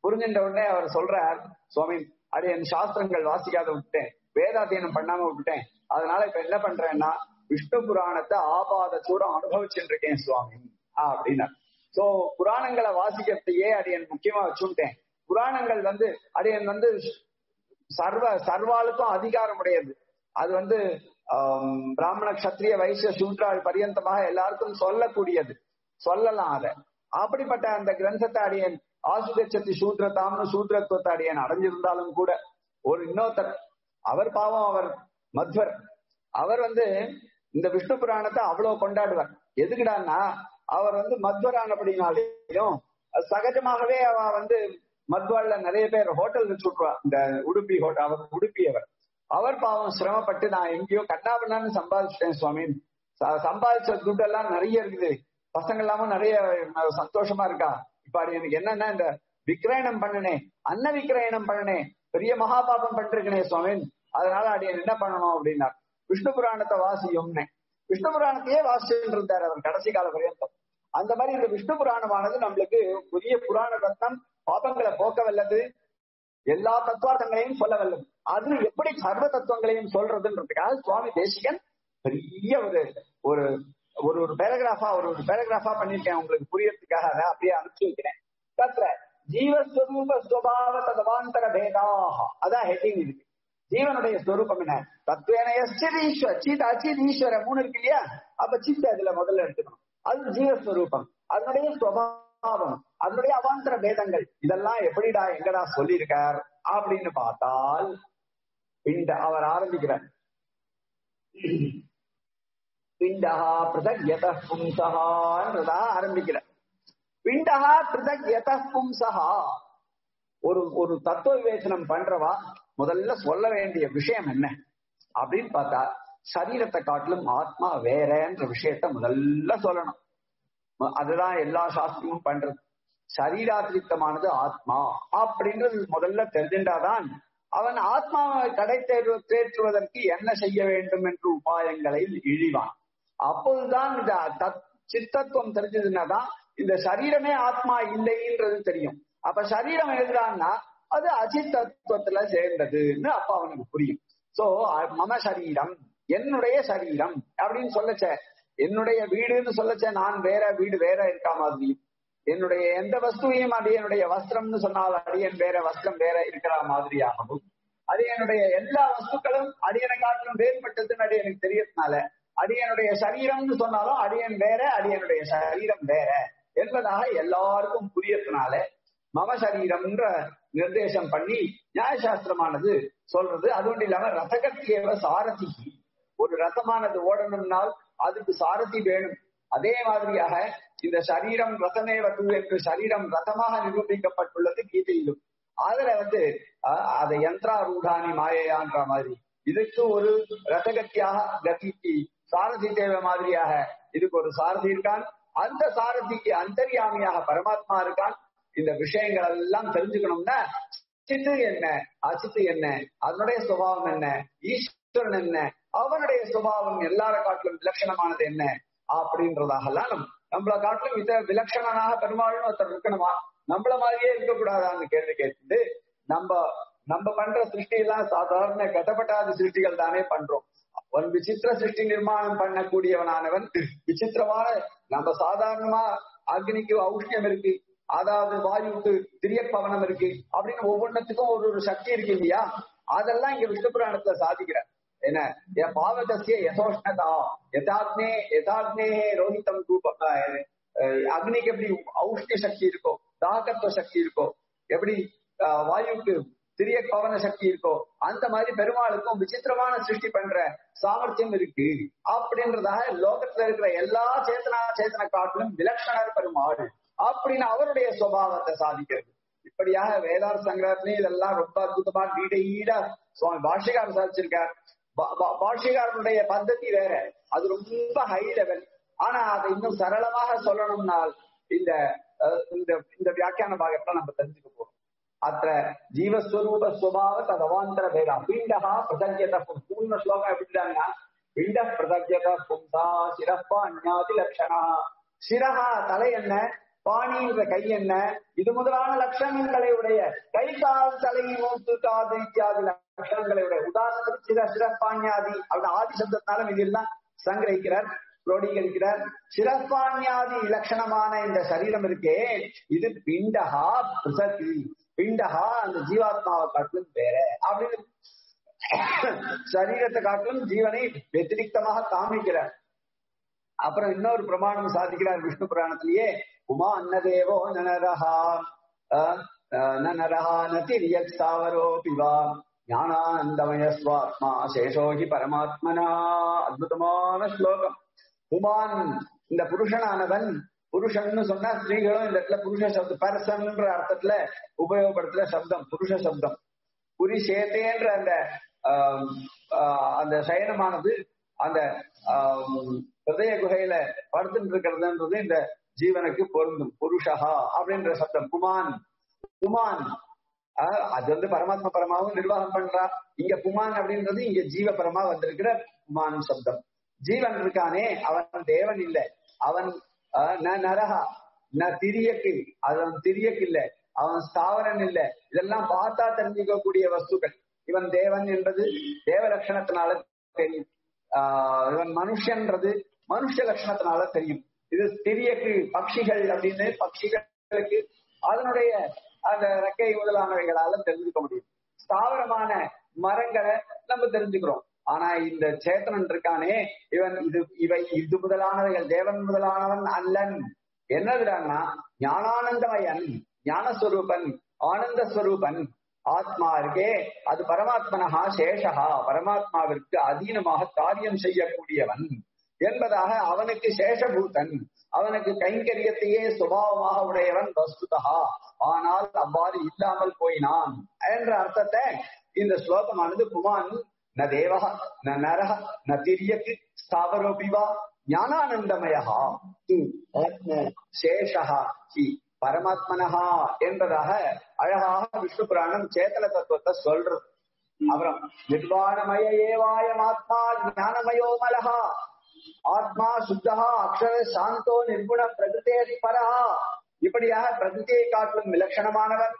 புரிஞ்சின்ற உடனே அவர் சொல்றார் சுவாமி அது என் சாஸ்திரங்கள் வாசிக்காத விட்டேன் வேதாத்தியனம் பண்ணாம விட்டுட்டேன் அதனால இப்ப என்ன பண்றேன்னா விஷ்ணு புராணத்தை ஆபாத சூரம் அனுபவிச்சுட்டு இருக்கேன் சுவாமி அப்படின்னா சோ புராணங்களை வாசிக்கிறதையே அடியன் முக்கியமா வச்சுட்டேன் புராணங்கள் வந்து அடியன் வந்து சர்வ சர்வாளுக்கும் அதிகாரம் உடையது அது வந்து ஆம், பிராமண கஷத்திரிய வைசிய சூத்ராள் பரியந்தமாக எல்லாருக்கும் சொல்லக்கூடியது சொல்லலாம் அத அப்படிப்பட்ட அந்த கிரந்தத்தை அடியன் ஆசுகச்சத்தி சூத்ரதாம்னு சூத்ரத்துவத்தை அடியன் அடைஞ்சிருந்தாலும் கூட ஒரு இன்னொருத்தர் அவர் பாவம் அவர் மத்வர் அவர் வந்து இந்த விஷ்ணு புராணத்தை அவ்வளவு கொண்டாடுவார் எதுக்குடான்னா அவர் வந்து மத்வரானபடினாலையும் சகஜமாகவே அவ வந்து மத்வால்ல நிறைய பேர் ஹோட்டல் வச்சு விட்டுருவா இந்த உடுப்பி ஹோட்டல் அவர் உடுப்பி அவர் அவர் பாவம் சிரமப்பட்டு நான் எங்கேயோ கண்ணாபண்ணான்னு சம்பாதிச்சிட்டேன் சுவாமி ச- சம்பாதிச்ச துட்டெல்லாம் நிறைய இருக்குது பசங்க எல்லாமும் நிறைய அஹ், சந்தோஷமா இருக்கா இப்ப அது எனக்கு என்னன்னா இந்த விக்கிரயணம் பண்ணனே அன்ன விக்கிரயணம் பண்ணனே பெரிய மகாபாபம் பண்ணிருக்கனே சுவாமி அதனால அடி என்ன பண்ணணும் அப்படின்னா விஷ்ணு புராணத்தை வாசியும்னே விஷ்ணு புராணத்தையே வாசிச்சுட்டு இருந்தார் அவர் கடைசி கால பரியந்தம் அந்த மாதிரி இந்த விஷ்ணு புராணமானது நம்மளுக்கு புதிய புராண ரத்னம் பாபங்களை போக்க வல்லது எல்லா தத்துவார்த்தங்களையும் சொல்ல வல்லது அது எப்படி சர்வ தத்துவங்களையும் சொல்றதுன்றதுக்காக சுவாமி தேசிகன் பெரிய ஒரு ஒரு ஒரு ஒரு பேராகிராஃபா ஒரு ஒரு பேராகிராஃபா பண்ணிருக்கேன் உங்களுக்கு புரியறதுக்காக அதை அப்படியே அனுப்பிச்சு வைக்கிறேன் தத்ர ஜீவஸ்வரூப ஸ்வபாவ ததவாந்தர பேதாக அதான் ஹெட்டிங் இருக்கு ஜீவனுடைய ஸ்வரூபம் என்ன தத்துவேன எஸ்டித் ஈஸ்வர் சீத் அச்சித் ஈஸ்வர மூணு இருக்கு இல்லையா அப்ப சித்த இதுல முதல்ல எடுத்துக்கணும் அது ஜீவஸ்வரூபம் அதனுடைய ஸ்வபாவம் அதனுடைய அவாந்தர பேதங்கள் இதெல்லாம் எப்படிடா எங்கடா சொல்லியிருக்கார் அப்படின்னு பார்த்தால் பிண்ட அவர் ஆரம்பிக்கிறார் பிண்டஹா பிரதக் யத பும்சஹான்றதா ஆரம்பிக்கிறார் பிண்டஹா பிரதக் யத பும்சஹா ஒரு ஒரு தத்துவ விவேச்சனம் பண்றவா முதல்ல சொல்ல வேண்டிய விஷயம் என்ன அப்படின்னு பார்த்தா சரீரத்தை காட்டிலும் ஆத்மா வேறன்ற விஷயத்த முதல்ல சொல்லணும் ம- அதுதான் எல்லா சாஸ்திரமும் பண்றது சரீராத்திரித்தமானது ஆத்மா அப்படின்றது முதல்ல தெரிஞ்சின்றாதான் அவன் ஆத்மாவை கடை தேர்வு தேற்றுவதற்கு என்ன செய்ய வேண்டும் என்று உபாயங்களை இழிவான் அப்போதுதான் இந்த தத்- சித்தத்துவம் தெரிஞ்சதுன்னா தான் இந்த சரீரமே ஆத்மா இல்லைன்றது தெரியும் அப்ப சரீரம் எழுதுறான்னா அது அஜித் தத்துவத்துல சேர்ந்ததுன்னு அப்ப அவனுக்கு புரியும் சோ மம சரீரம் என்னுடைய சரீரம் அப்படின்னு சொல்லச்ச என்னுடைய வீடுன்னு சொல்லச்ச நான் வேற வீடு வேற இருக்கா மாதிரியும் என்னுடைய எந்த வஸ்துவையும் அடியனுடைய வஸ்திரம்னு சொன்னால் அடியன் வேற வஸ்திரம் வேற இருக்கிற மாதிரியாகவும் அடியனுடைய எல்லா வஸ்துக்களும் அடியனை காட்டிலும் வேறுபட்டதுன்னு அடியனுக்கு தெரியறதுனால அடியனுடைய சரீரம்னு சொன்னாலும் அடியன் வேற அடியனுடைய சரீரம் வேற என்பதாக எல்லாருக்கும் புரியறதுனால மம சரீரம்ன்ற நிர்தேசம் பண்ணி நியாயசாஸ்திரமானது சொல்றது அது ஒன்றும் இல்லாம ரசகத்தியவ சாரதி ஒரு ரசமானது ஓடணும்னால் அதுக்கு சாரதி வேணும் அதே மாதிரியாக இந்த சரீரம் ரசமே வது என்று சரீரம் ரசமாக நிரூபிக்கப்பட்டுள்ளது கீதையிலும் அதுல வந்து அஹ், அதை யந்திராரூடானி மாயையான்ற மாதிரி இதுக்கு ஒரு ரசகத்தியாக கதிக்கு சாரதி தேவை மாதிரியாக இதுக்கு ஒரு சாரதி இருக்கான் அந்த சாரதிக்கு அந்தர்யாமியாக பரமாத்மா இருக்கான் இந்த விஷயங்கள் எல்லாம் தெரிஞ்சுக்கணும்னா சித்து என்ன அச்சித்து என்ன அதனுடைய சுபாவம் என்ன ஈஸ்வரன் என்ன அவனுடைய சுபாவம் எல்லார காட்டிலும் விலட்சணமானது என்ன அப்படின்றதாகலாம் நம் நம்மள காட்டிலும் இத விலட்சணனாக பெருமாள்னு ஒருத்தர் இருக்கணுமா நம்மள மாதிரியே இருக்கக்கூடாதான்னு கேள்வி கேட்டு நம்ம நம்ம பண்ற சிருஷ்டி எல்லாம் சாதாரண கட்டப்பட்டாத சிருஷ்டிகள் தானே பண்றோம் அவன் விசித்திர சிருஷ்டி நிர்மாணம் பண்ணக்கூடியவனானவன் விசித்திரமான நம்ம சாதாரணமா அக்னிக்கு ஔஷ்ணியம் இருக்கு அதாவது வாயுக்கு திரிய பவனம் இருக்கு அப்படின்னு ஒவ்வொன்றத்துக்கும் ஒரு ஒரு சக்தி இருக்கு இல்லையா அதெல்லாம் இங்க விஷ்ணு புராணத்துல சாதிக்கிறார் என்ன என் பாவகசிய யசோஷ்ணதா யதாக்னே யதாக்னே ரோஹிதம் ரூப அஹ், அஹ், அக்னிக்கு எப்படி ஔஷ்ணிய சக்தி இருக்கோ தாகத்துவ சக்தி இருக்கோ எப்படி அஹ், வாயுக்கு திரிய பவன சக்தி இருக்கோ அந்த மாதிரி பெருமாளுக்கும் விசித்திரமான சிருஷ்டி பண்ற சாமர்த்தியம் இருக்கு அப்படின்றதாக லோகத்துல இருக்கிற எல்லா சேத்தனா சேத்தன காட்டிலும் விலட்சணர் பெருமாள் அப்படின்னு அவருடைய சுபாவத்தை சாதிக்கிறது இப்படியாக வேதார் சங்கரத்திலே இதெல்லாம் ரொம்ப அற்புதமா டீடைலா சுவாமி பாஷ்யகாரர் சாதிச்சிருக்கார் பா- பா- பாஷ்யகாரனுடைய பద్ధதி வேற அது ரொம்ப ஹை லெவல் ஆனா அதை இன்னும் சரளமாக சொல்லணும்னால் இந்த அஹ், இந்த இந்த வியாக்கியான பாகத்தை நம்ம தெரிஞ்சுக்க போறோம் அத்த ஜீவஸ்வரூப சுவாவ ததவாந்தர பேதா பிண்டஹா பிரசஜ்யத பூர்ண ஸ்லோகம் எப்படின்னா பிண்ட பிரசஜ்யத பும்சா சிரப்பா அந்நாதி லட்சணா சிரஹா தலை என்ன பாணின்ற கை என்ன இது முதலான லட்சணங்களை உடைய கை கால் தலை மூத்து காது இத்தியாதி லட்சணங்களை உடைய உதாரணத்துக்கு சில சிறப்பாண்யாதி அவருடைய ஆதி சப்தத்தாலும் இதெல்லாம் சங்கிரகிக்கிறார் குரோடீகரிக்கிறார் சிறப்பாண்யாதி லட்சணமான இந்த சரீரம் இருக்கே இது பிண்டஹா பிரசதி பிண்டஹா அந்த ஜீவாத்மாவை காட்டிலும் வேற அப்படின்னு சரீரத்தை காட்டிலும் ஜீவனை வெத்திரிக்தமாக காமிக்கிறார் அப்புறம் இன்னொரு பிரமாணம் சாதிக்கிறார் விஷ்ணு புராணத்திலேயே உமா அன்னதேவோ நனரஹா நனரஹா நதிரியக் சாவரோ பிவா ஞானானந்தமய ஸ்வாத்மா சேஷோகி பரமாத்மனா அற்புதமான ஸ்லோகம் உமான் இந்த புருஷனானவன் புருஷன்னு சொன்னா ஸ்திரீகளும் இந்த இடத்துல புருஷ சப்தம் பர்சன்ன்ற அர்த்தத்துல உபயோகப்படுத்துற சப்தம் புருஷ சப்தம் புரிசேத்தேன்ற அந்த அந்த சயனமானது அந்த ஹிருதய குகையில படுத்துட்டு இருக்கிறதுன்றது இந்த ஜீவனுக்கு பொருந்தும் புருஷஹா அப்படின்ற சப்தம் குமான் குமான் அது வந்து பரமாத்மா பரமாவும் நிர்வாகம் பண்றா இங்க குமான் அப்படின்றது இங்க ஜீவ பரமா வந்திருக்கிற குமான் சப்தம் ஜீவன் இருக்கானே அவன் தேவன் இல்ல அவன் ந நரகா ந திரியக்கு அவன் திரியக்கு இல்ல அவன் ஸ்தாவரன் இல்ல இதெல்லாம் பார்த்தா தெரிஞ்சுக்கக்கூடிய வஸ்துக்கள் இவன் தேவன் என்பது தேவ லட்சணத்தினால தெரியும் ஆஹ் இவன் மனுஷன்றது மனுஷ லட்சணத்தினால தெரியும் இது திரியக்கு பட்சிகள் அப்படின்னு பட்சிகளுக்கு அதனுடைய அந்த ரெக்கை முதலானவைகளால தெரிஞ்சுக்க முடியும் ஸ்தாவரமான மரங்களை நம்ம தெரிஞ்சுக்கிறோம் ஆனா இந்த சேத்தனன் இருக்கானே இவன் இது இவை இது முதலானவைகள் தேவன் முதலானவன் அல்லன் என்னதுடான்னா ஞானானந்தமயன் ஞானஸ்வரூபன் ஆனந்த ஸ்வரூபன் ஆத்மா இருக்கே அது பரமாத்மனஹா சேஷகா பரமாத்மாவிற்கு அதீனமாக காரியம் செய்யக்கூடியவன் என்பதாக அவனுக்கு சேஷபூதன் அவனுக்கு கைங்கரியத்தையே சுபாவமாக உடையவன் வஸ்துதா ஆனால் அவ்வாறு இல்லாமல் போயினான் என்ற அர்த்தத்தை இந்த ஸ்லோகமானது குமான் ந தேவக ந நரக ந திரியக்கு ஸ்தாவரோபிவா ஞானானந்தமயா து ஆத்ம சேஷகா ஹி பரமாத்மனஹா என்பதாக அழகாக விஷ்ணு புராணம் சேத்தன தத்துவத்தை சொல்றது அப்புறம் நிர்வாணமய ஏவாயம் ஆத்மா ஞானமயோ மலஹா ஆத்மா சுத்தகா அக்ஷர சாந்தோ நிர்குண பிரகிருதேரி பரஹா இப்படியாக பிரகிருதியை காட்டிலும் விலட்சணமானவன்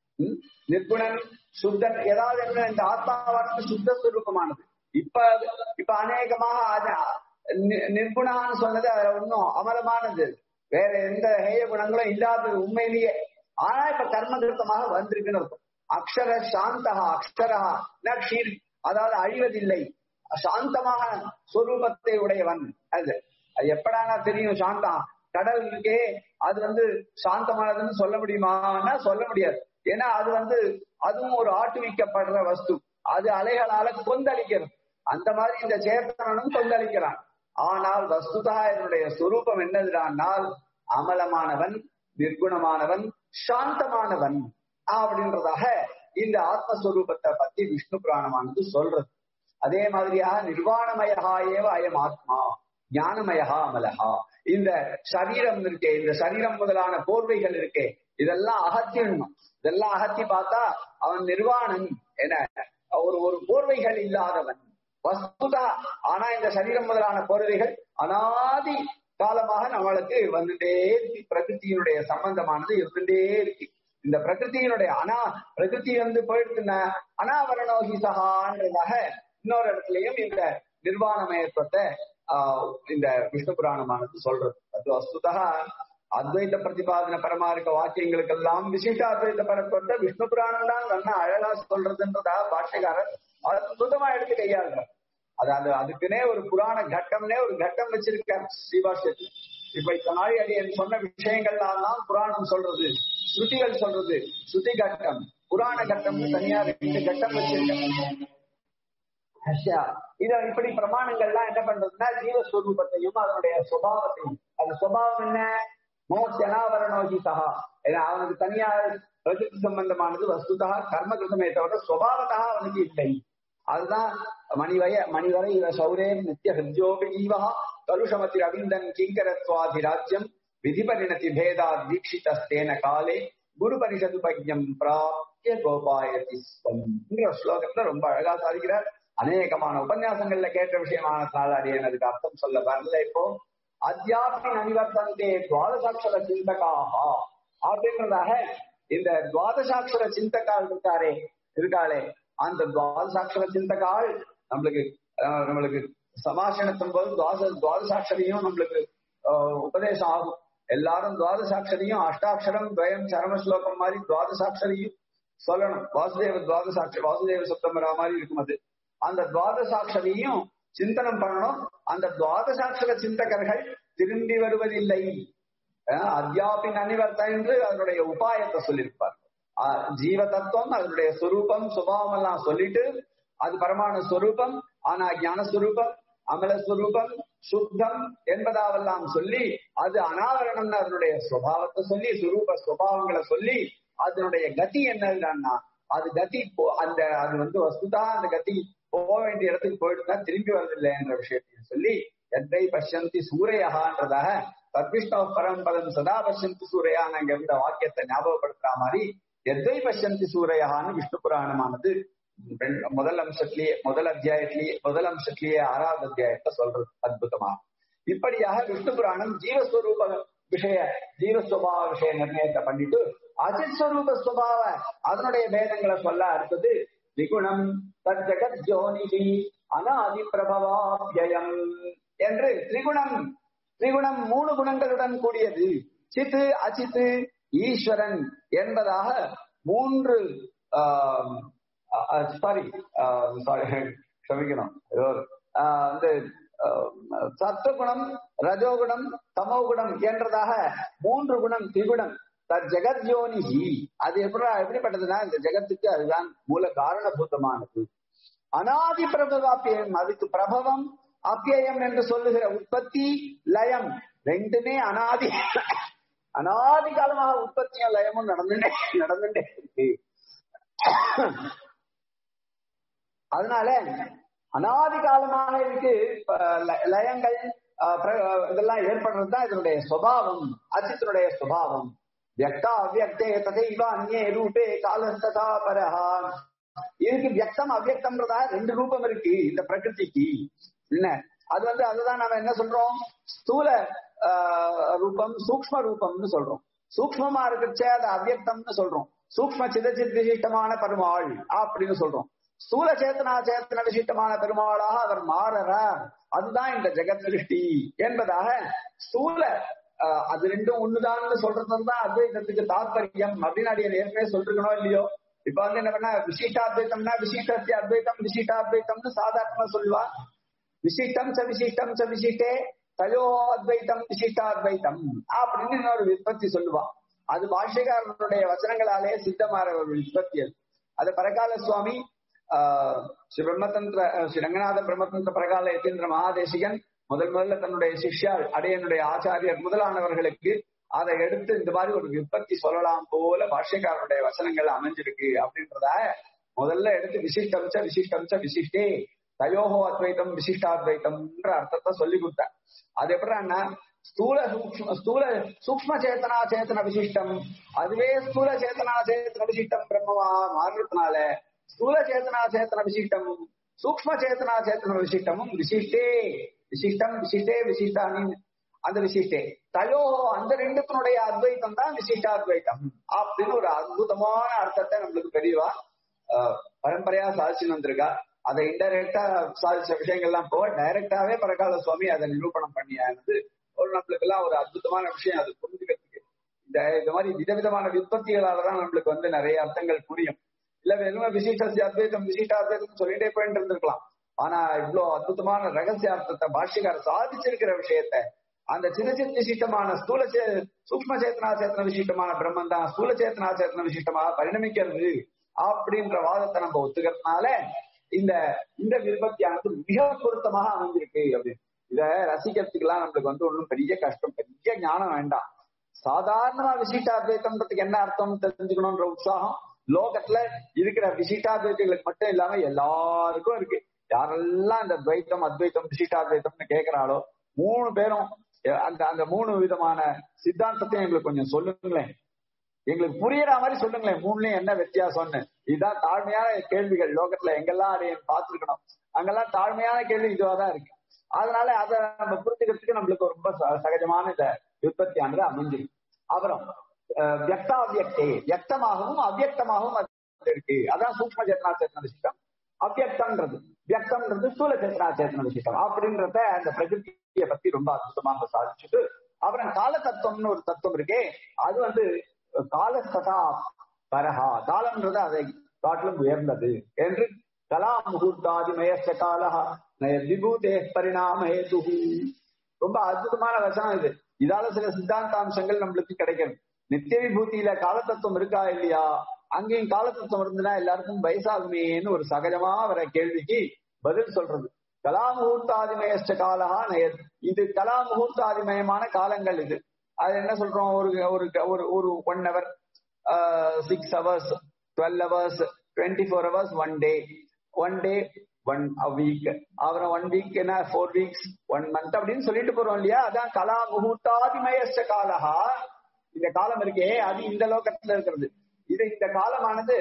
நிர்குணன் சுத்தன் ஏதாவது என்ன இந்த ஆத்மாவானது சுத்த சுரூபமானது இப்ப இப்ப அநேகமாக நிர்குணான்னு சொன்னது அதுல ஒன்னும் அமலமானது வேற எந்த ஹேய குணங்களும் இல்லாதது உண்மையிலேயே ஆனா இப்ப கர்மகிருத்தமாக வந்திருக்குன்னு இருக்கும் அக்ஷர சாந்தகா அக்ஷரஹா நக்ஷீர் அதாவது அழிவதில்லை சாந்தமாக சொரூபத்தை உடையவன் அது அது எப்படானா தெரியும் சாந்தா கடல் இருக்கே அது வந்து சாந்தமானதுன்னு சொல்ல முடியுமான்னா சொல்ல முடியாது ஏன்னா அது வந்து அதுவும் ஒரு ஆட்டுவிக்கப்படுற வஸ்து அது அலைகளால கொந்தளிக்கிறது அந்த மாதிரி இந்த சேத்தனனும் கொந்தளிக்கிறான் ஆனால் வஸ்துதா என்னுடைய சுரூபம் என்னதுடானால் அமலமானவன் நிர்குணமானவன் சாந்தமானவன் அப்படின்றதாக இந்த ஆத்மஸ்வரூபத்தை பத்தி விஷ்ணு புராணமானது சொல்றது அதே மாதிரியாக நிர்வாணமயகா ஏவ அயம் ஆத்மா ஞானமயகா அமலகா இந்த சரீரம் இருக்கே இந்த சரீரம் முதலான போர்வைகள் இருக்கே இதெல்லாம் அகத்திடணும் இதெல்லாம் அகத்தி பார்த்தா அவன் நிர்வாணன் என ஒரு ஒரு போர்வைகள் இல்லாதவன் வஸ்துதா ஆனா இந்த சரீரம் முதலான போர்வைகள் அனாதி காலமாக நம்மளுக்கு வந்துட்டே இருக்கு பிரகிருத்தியினுடைய சம்பந்தமானது இருந்துட்டே இருக்கு இந்த பிரகிருத்தியினுடைய அனா பிரகிருதி வந்து போயிடுச்சுன்னா அனாவரணோகி சகான்றதாக இன்னொரு இடத்துலயும் இந்த நிர்வாணமயத்துவத்தை ஆஹ் இந்த விஷ்ணு புராணமானது சொல்றது அது வஸ்துதா அத்வைத பிரதிபாதன பரமா இருக்க வாக்கியங்களுக்கெல்லாம் விசிஷ்ட அத்வைத பரப்பத்தை விஷ்ணு புராணம் தான் நல்லா அழகா சொல்றதுன்றதா பாஷ்யக்காரர் அற்புதமா எடுத்து கையாளுறார் அதாவது அதுக்குன்னே ஒரு புராண கட்டம்னே ஒரு கட்டம் வச்சிருக்கார் ஸ்ரீபாஷ்யத்துல இப்ப இத்தனை நாள் அடியன் சொன்ன விஷயங்கள்லாம் தான் புராணம் சொல்றது ஸ்ருதிகள் சொல்றது ஸ்ருதி கட்டம் புராண கட்டம் தனியா ரெண்டு கட்டம் வச்சிருக்காங்க இத இப்படி பிரமாணங்கள்லாம் என்ன பண்றதுன்னா ஜீவஸ்வரூபத்தையும் அதனுடைய சுபாவத்தையும் அந்த சுபாவம் என்ன மோசனாவரணோகி சகா ஏன்னா அவனுக்கு தனியா பிரகிருதி சம்பந்தமானது வஸ்துதா கர்ம கிருதமே தவிர சுபாவத்தா அவனுக்கு இல்லை அதுதான் மணிவய மணிவரை இவ சௌரே நித்திய ஹிருஜோபி ஜீவா கலுஷமதி ரவீந்தன் கிங்கரத்வாதிராஜ்யம் விதிபரிணதி பேதா தீட்சிதஸ்தேன காலே குரு பரிஷது பக்யம் பிராப்திய கோபாயதி ஸ்லோகத்துல ரொம்ப அழகா சாதிக்கிறார் அநேகமான உபன்யாசங்கள்ல கேட்ட விஷயமானதுனால அடியன் அதுக்கு அர்த்தம் சொல்ல வரல இப்போ அத்தியாபி அனிவர்த்தந்தே துவாதசாட்சர சிந்தகாஹா அப்படின்றதாக இந்த துவாதசாட்சர சிந்தகால் இருக்காரே இருக்காளே அந்த துவாதசாட்சர சிந்தகால் நம்மளுக்கு அஹ், நம்மளுக்கு சமாசனத்தும் போது துவாத துவாதசாட்சரியும் நம்மளுக்கு அஹ், உபதேசம் ஆகும் எல்லாரும் துவாதசாட்சரியும் அஷ்டாட்சரம் துவயம் சரம ஸ்லோகம் மாதிரி துவாதசாட்சரியும் சொல்லணும் வாசுதேவ துவாதசாட்சி வாசுதேவ சப்தமரா மாதிரி இருக்கும் அது அந்த துவாதசாட்சரியும் சிந்தனம் பண்ணணும் அந்த துவாதசாட்சர சிந்தகர்கள் திரும்பி வருவதில்லை அஹ் அத்தியாபின் அனிவர்த்தம் என்று அதனுடைய உபாயத்தை சொல்லியிருப்பார் அஹ் ஜீவ தத்துவம் அதனுடைய சொரூபம் சுபாவம் எல்லாம் சொல்லிட்டு அது பரமாணு ஸ்வரூபம் ஆனா ஞான ஸ்வரூபம் அமல ஸ்வரூபம் சுத்தம் என்பதாவெல்லாம் சொல்லி அது அனாவரணம்னு அதனுடைய சுபாவத்தை சொல்லி சுரூப சுபாவங்களை சொல்லி அதனுடைய கதி என்னன்னா அது கதி போ- அந்த அது வந்து வஸ்துதா அந்த கதி போக வேண்டிய இடத்துக்கு போயிட்டுனா திரும்பி வரதில்லை என்ற விஷயத்தையும் சொல்லி எத்தை பஷ்யந்தி சூரையகான்றதாக தத்விஷ்ணவ பரம்பதம் சதா பஷ்யந்தி சூரையான்னு அங்க இருந்த வாக்கியத்தை ஞாபகப்படுத்துற மாதிரி எத்தை பஷ்யந்தி சூரையகான்னு விஷ்ணு புராணமானது ரெண்டு- முதல் அம்சத்திலேயே முதல் அத்தியாயத்திலேயே முதல் அம்சத்திலேயே ஆறாவது அத்தியாயத்தை சொல்றது அற்புதமா இப்படியாக விஷ்ணு புராணம் ஜீவஸ்வரூப விஷய ஜீவஸ்வபாவ விஷய நிர்ணயத்தை பண்ணிட்டு அஜித் ஸ்வரூப ஸ்வபாவ அதனுடைய பேதங்களை சொல்ல அடுத்தது திகுணம் தஜகத் ஜோனிகி அனாதி பிரபவாபியம் என்று திரிகுணம் திரிகுணம் மூணு குணங்களுடன் கூடியது சித்து அச்சித்து ஈஸ்வரன் என்பதாக மூன்று சாரி சாரி க்ஷமிக்கணும் ஏதோ ஒரு, ஆஹ் வந்து ஆஹ் சத்துவகுணம் ரஜோகுணம் தமோகுணம் என்றதாக மூன்று குணம் திரிகுணம் தத் ஜெகத் யோனிஹி அது எப்படி எப்படிப்பட்டதுன்னா இந்த ஜெகத்துக்கு அதுதான் மூல காரணபூதமானது அனாதி பிரபவாப்பியம் அதுக்கு பிரபவம் அப்பியம் என்று சொல்லுகிற உற்பத்தி லயம் ரெண்டுமே அனாதி அனாதி காலமாக உற்பத்தியும் லயமும் நடந்துட்டே நடந்துட்டே இருக்கு அதனால அனாதி காலமாக இருக்கு அஹ் ல- லயங்கள் அஹ் பிர- இதெல்லாம் ஏற்படுறதுதான் இதனுடைய சுபாவம் அச்சித்தினுடைய சுபாவம் வியக்தா அவ்வியக்தே ததைவ அந்நே ரூபே காலஸ்ததா பரஹா இதுக்கு வியக்தம் அவ்வியக்தம்ன்றதா ரெண்டு ரூபம் இருக்கு இந்த பிரகிருதிக்கு என்ன அது வந்து அதுதான் நாம என்ன சொல்றோம் ஸ்தூல ஆஹ், ரூபம் சூக்ஷ்ம ரூபம்னு சொல்றோம் சூக்ஷ்மமா இருக்கச்சே அது அவ்வியக்தம்னு சொல்றோம் சூக்ஷ்ம சிதச்சித் விசிஷ்டமான பெருமாள் அப்படின்னு சொல்றோம் ஸ்தூல சேத்தனா சேத்தன விசிஷ்டமான பெருமாளாக அவர் மாறுறார் அதுதான் இந்த ஜெகத் சிருஷ்டி என்பதாக ஸ்தூல ஆஹ், அது ரெண்டும் ஒண்ணுதான்னு சொல்றது தான் அத்வைதத்துக்கு தாத்பரியம் அப்படின்னு அடியன் ஏற்கனவே சொல்லிருக்கணும் இல்லையோ இப்ப வந்து என்ன பண்ண விசிஷ்டாத்வைத்தம்னா விசிஷ்டத்திய அத்வைத்தம் விசிஷ்டாத்வைத்தம்னு சாதாரணமா சொல்லுவா விசிஷ்டம் ச விசிஷ்டம் ச விசிஷ்டே தயோ அத்வைத்தம் விசிஷ்டாத்வைத்தம் அப்படின்னு இன்னொரு விற்பத்தி சொல்லுவா அது பாஷ்யக்காரனுடைய வசனங்களாலே சித்தமாற ஒரு விற்பத்தி அது அது பரகால சுவாமி ஆஹ் ஸ்ரீ பிரம்மதந்திர அஹ் ஸ்ரீ ரங்கநாத பிரம்மதந்திர பரகால யதீந்திர மகாதேசிகன் முதல் முதல்ல தன்னுடைய சிஷ்யாள் அடையனுடைய ஆச்சாரியர் முதலானவர்களுக்கு அதை எடுத்து இந்த மாதிரி ஒரு விற்பத்தி சொல்லலாம் போல பாஷ்யக்காரனுடைய வசனங்கள் அமைஞ்சிருக்கு அப்படின்றத முதல்ல எடுத்து விசிஷ்டம் ச விசிஷ்டம் ச விசிஷ்டே தயோகோ அத்வைத்தம் விசிஷ்டாத்வைத்தம்ன்ற அர்த்தத்தை சொல்லி கொடுத்தார் அது எப்படின்னா ஸ்தூல சூக்ஷ்ம ஸ்தூல சூக்ஷ்ம சேத்தனா சேத்தன விசிஷ்டம் அதுவே ஸ்தூல சேத்தனா சேத்தன விசிஷ்டம் பிரம்மமா மாறுறதுனால ஸ்தூல சேத்தனா சேத்தன விசிஷ்டமும் சூக்ஷ்ம சேத்தனா சேத்தன விசிஷ்டமும் விசிஷ்டே விசிஷ்டம் விசிஷ்டே விசிஷ்டானி அந்த விசிஷ்டே தயோ அந்த ரெண்டுத்தினுடைய அத்வைத்தம் தான் விசிஷ்டாத்வைத்தம் அப்படின்னு ஒரு அற்புதமான அர்த்தத்தை நம்மளுக்கு தெரியவா ஆஹ் பரம்பரையா சாதிச்சுன்னு வந்திருக்கா அதை இன்டைரக்டா சாதிச்ச விஷயங்கள்லாம் போக டைரக்டாவே பரகால சுவாமி அதை நிரூபணம் பண்ணியானது ஒரு நம்மளுக்கு எல்லாம் ஒரு அற்புதமான விஷயம் அது புரிஞ்சுக்கிறதுக்கு இந்த இந்த மாதிரி விதவிதமான விற்பத்திகளாலதான் நம்மளுக்கு வந்து நிறைய அர்த்தங்கள் புரியும் இல்ல வெறும் விசிஷ்ட அத்வைத்தம் விசிஷ்ட அத்வைத்தம் சொல்லிட்டே போயிட்டு இருந்திருக்கலாம் ஆனா இவ்வளவு அற்புதமான ரகசிய அர்த்தத்தை பாஷ்யக்காரர் சாதிச்சிருக்கிற விஷயத்த அந்த சின்னச்சித் விசிஷ்டமான ஸ்தூல சே சூக்ம சேத்தனா சேத்தன விசிஷ்டமான பிரம்மன் தான் ஸ்தூல சேத்தனா சேத்தன விசிஷ்டமாக பரிணமிக்கிறது அப்படின்ற வாதத்தை நம்ம ஒத்துக்கிறதுனால இந்த இந்த விருப்பத்தியானது மிக பொருத்தமாக அமைஞ்சிருக்கு அப்படின்னு இத ரசிக்கிறதுக்கெல்லாம் நம்மளுக்கு வந்து ஒண்ணும் பெரிய கஷ்டம் பெரிய ஞானம் வேண்டாம் சாதாரணமா விசிஷ்டாத்வைத்தம்ன்றதுக்கு என்ன அர்த்தம் தெரிஞ்சுக்கணும்ன்ற உற்சாகம் லோகத்துல இருக்கிற விசிஷ்டாத்வைத்தங்களுக்கு மட்டும் இல்லாம எல்லாருக்கும் இருக்கு யாரெல்லாம் இந்த துவைத்தம் அத்வைத்தம் விசிஷ்டாத்வைத்தம்னு கேட்கிறாளோ மூணு பேரும் அந்த அந்த மூணு விதமான சித்தாந்தத்தையும் எங்களுக்கு கொஞ்சம் சொல்லுங்களேன் எங்களுக்கு புரியற மாதிரி சொல்லுங்களேன் மூணுலயும் என்ன வித்தியாசம்னு இதுதான் தாழ்மையான கேள்விகள் லோகத்துல எங்கெல்லாம் அடைய பார்த்திருக்கணும் அங்கெல்லாம் தாழ்மையான கேள்வி இதுவாதான் இருக்கு அதனால அதை நம்ம புரிஞ்சுக்கிறதுக்கு நம்மளுக்கு ரொம்ப ச- சகஜமான இந்த உற்பத்தியானது அமைஞ்சிருக்கு அப்புறம் வியக்தாவியக்தே வியக்தமாகவும் அவ்வியக்தமாகவும் அது இருக்கு அதான் சூக்ம சேத்தனா சேத்தன விசிஷ்டம் அவ்வியக்தம்ன்றது வியக்தம்ன்றது ஸ்தூல சேத்தனா சேத்தன விசிஷ்டம் அப்படின்றத அந்த பிரகிருதியை பத்தி ரொம்ப அற்புதமாக சாதிச்சுட்டு அப்புறம் கால தத்துவம்னு ஒரு தத்துவம் இருக்கே அது வந்து காலஸ்ததா பரஹா காலம்ன்றது அதை காட்டிலும் உயர்ந்தது என்று கலா முகூர்த்தாதிமயச காலஹா நய விபூதே பரிணாமஹேது ரொம்ப அற்புதமான வசனம் இது இதால சில சித்தாந்தாம்சங்கள் நம்மளுக்கு கிடைக்கிறது நித்திய விபூதியில காலத்தத்துவம் இருக்கா இல்லையா அங்கேயும் காலத்தத்துவம் இருந்துன்னா எல்லாருக்கும் வயசாகுமேன்னு ஒரு சகஜமா வர கேள்விக்கு பதில் சொல்றது கலா முகூர்த்தாதிமயஸ்ட காலஹா நயத் இது கலா முகூர்த்தாதிமயமான காலங்கள் இது அது என்ன சொல்றோம் ஒரு ஒரு ஒரு ஒரு one hour six hours twelve hours twenty four hours one day one day one week அப்புறம் ஒன் வீக் என்ன ஃபோர் வீக்ஸ் ஒன் மந்த் அப்படின்னு சொல்லிட்டு போறோம் இல்லையா அதான் கலா முகூர்த்தாதிமயஸ்ட காலஹா இந்த காலம் இருக்கே அது இந்த லோகத்துல இருக்கிறது இது இந்த காலமானது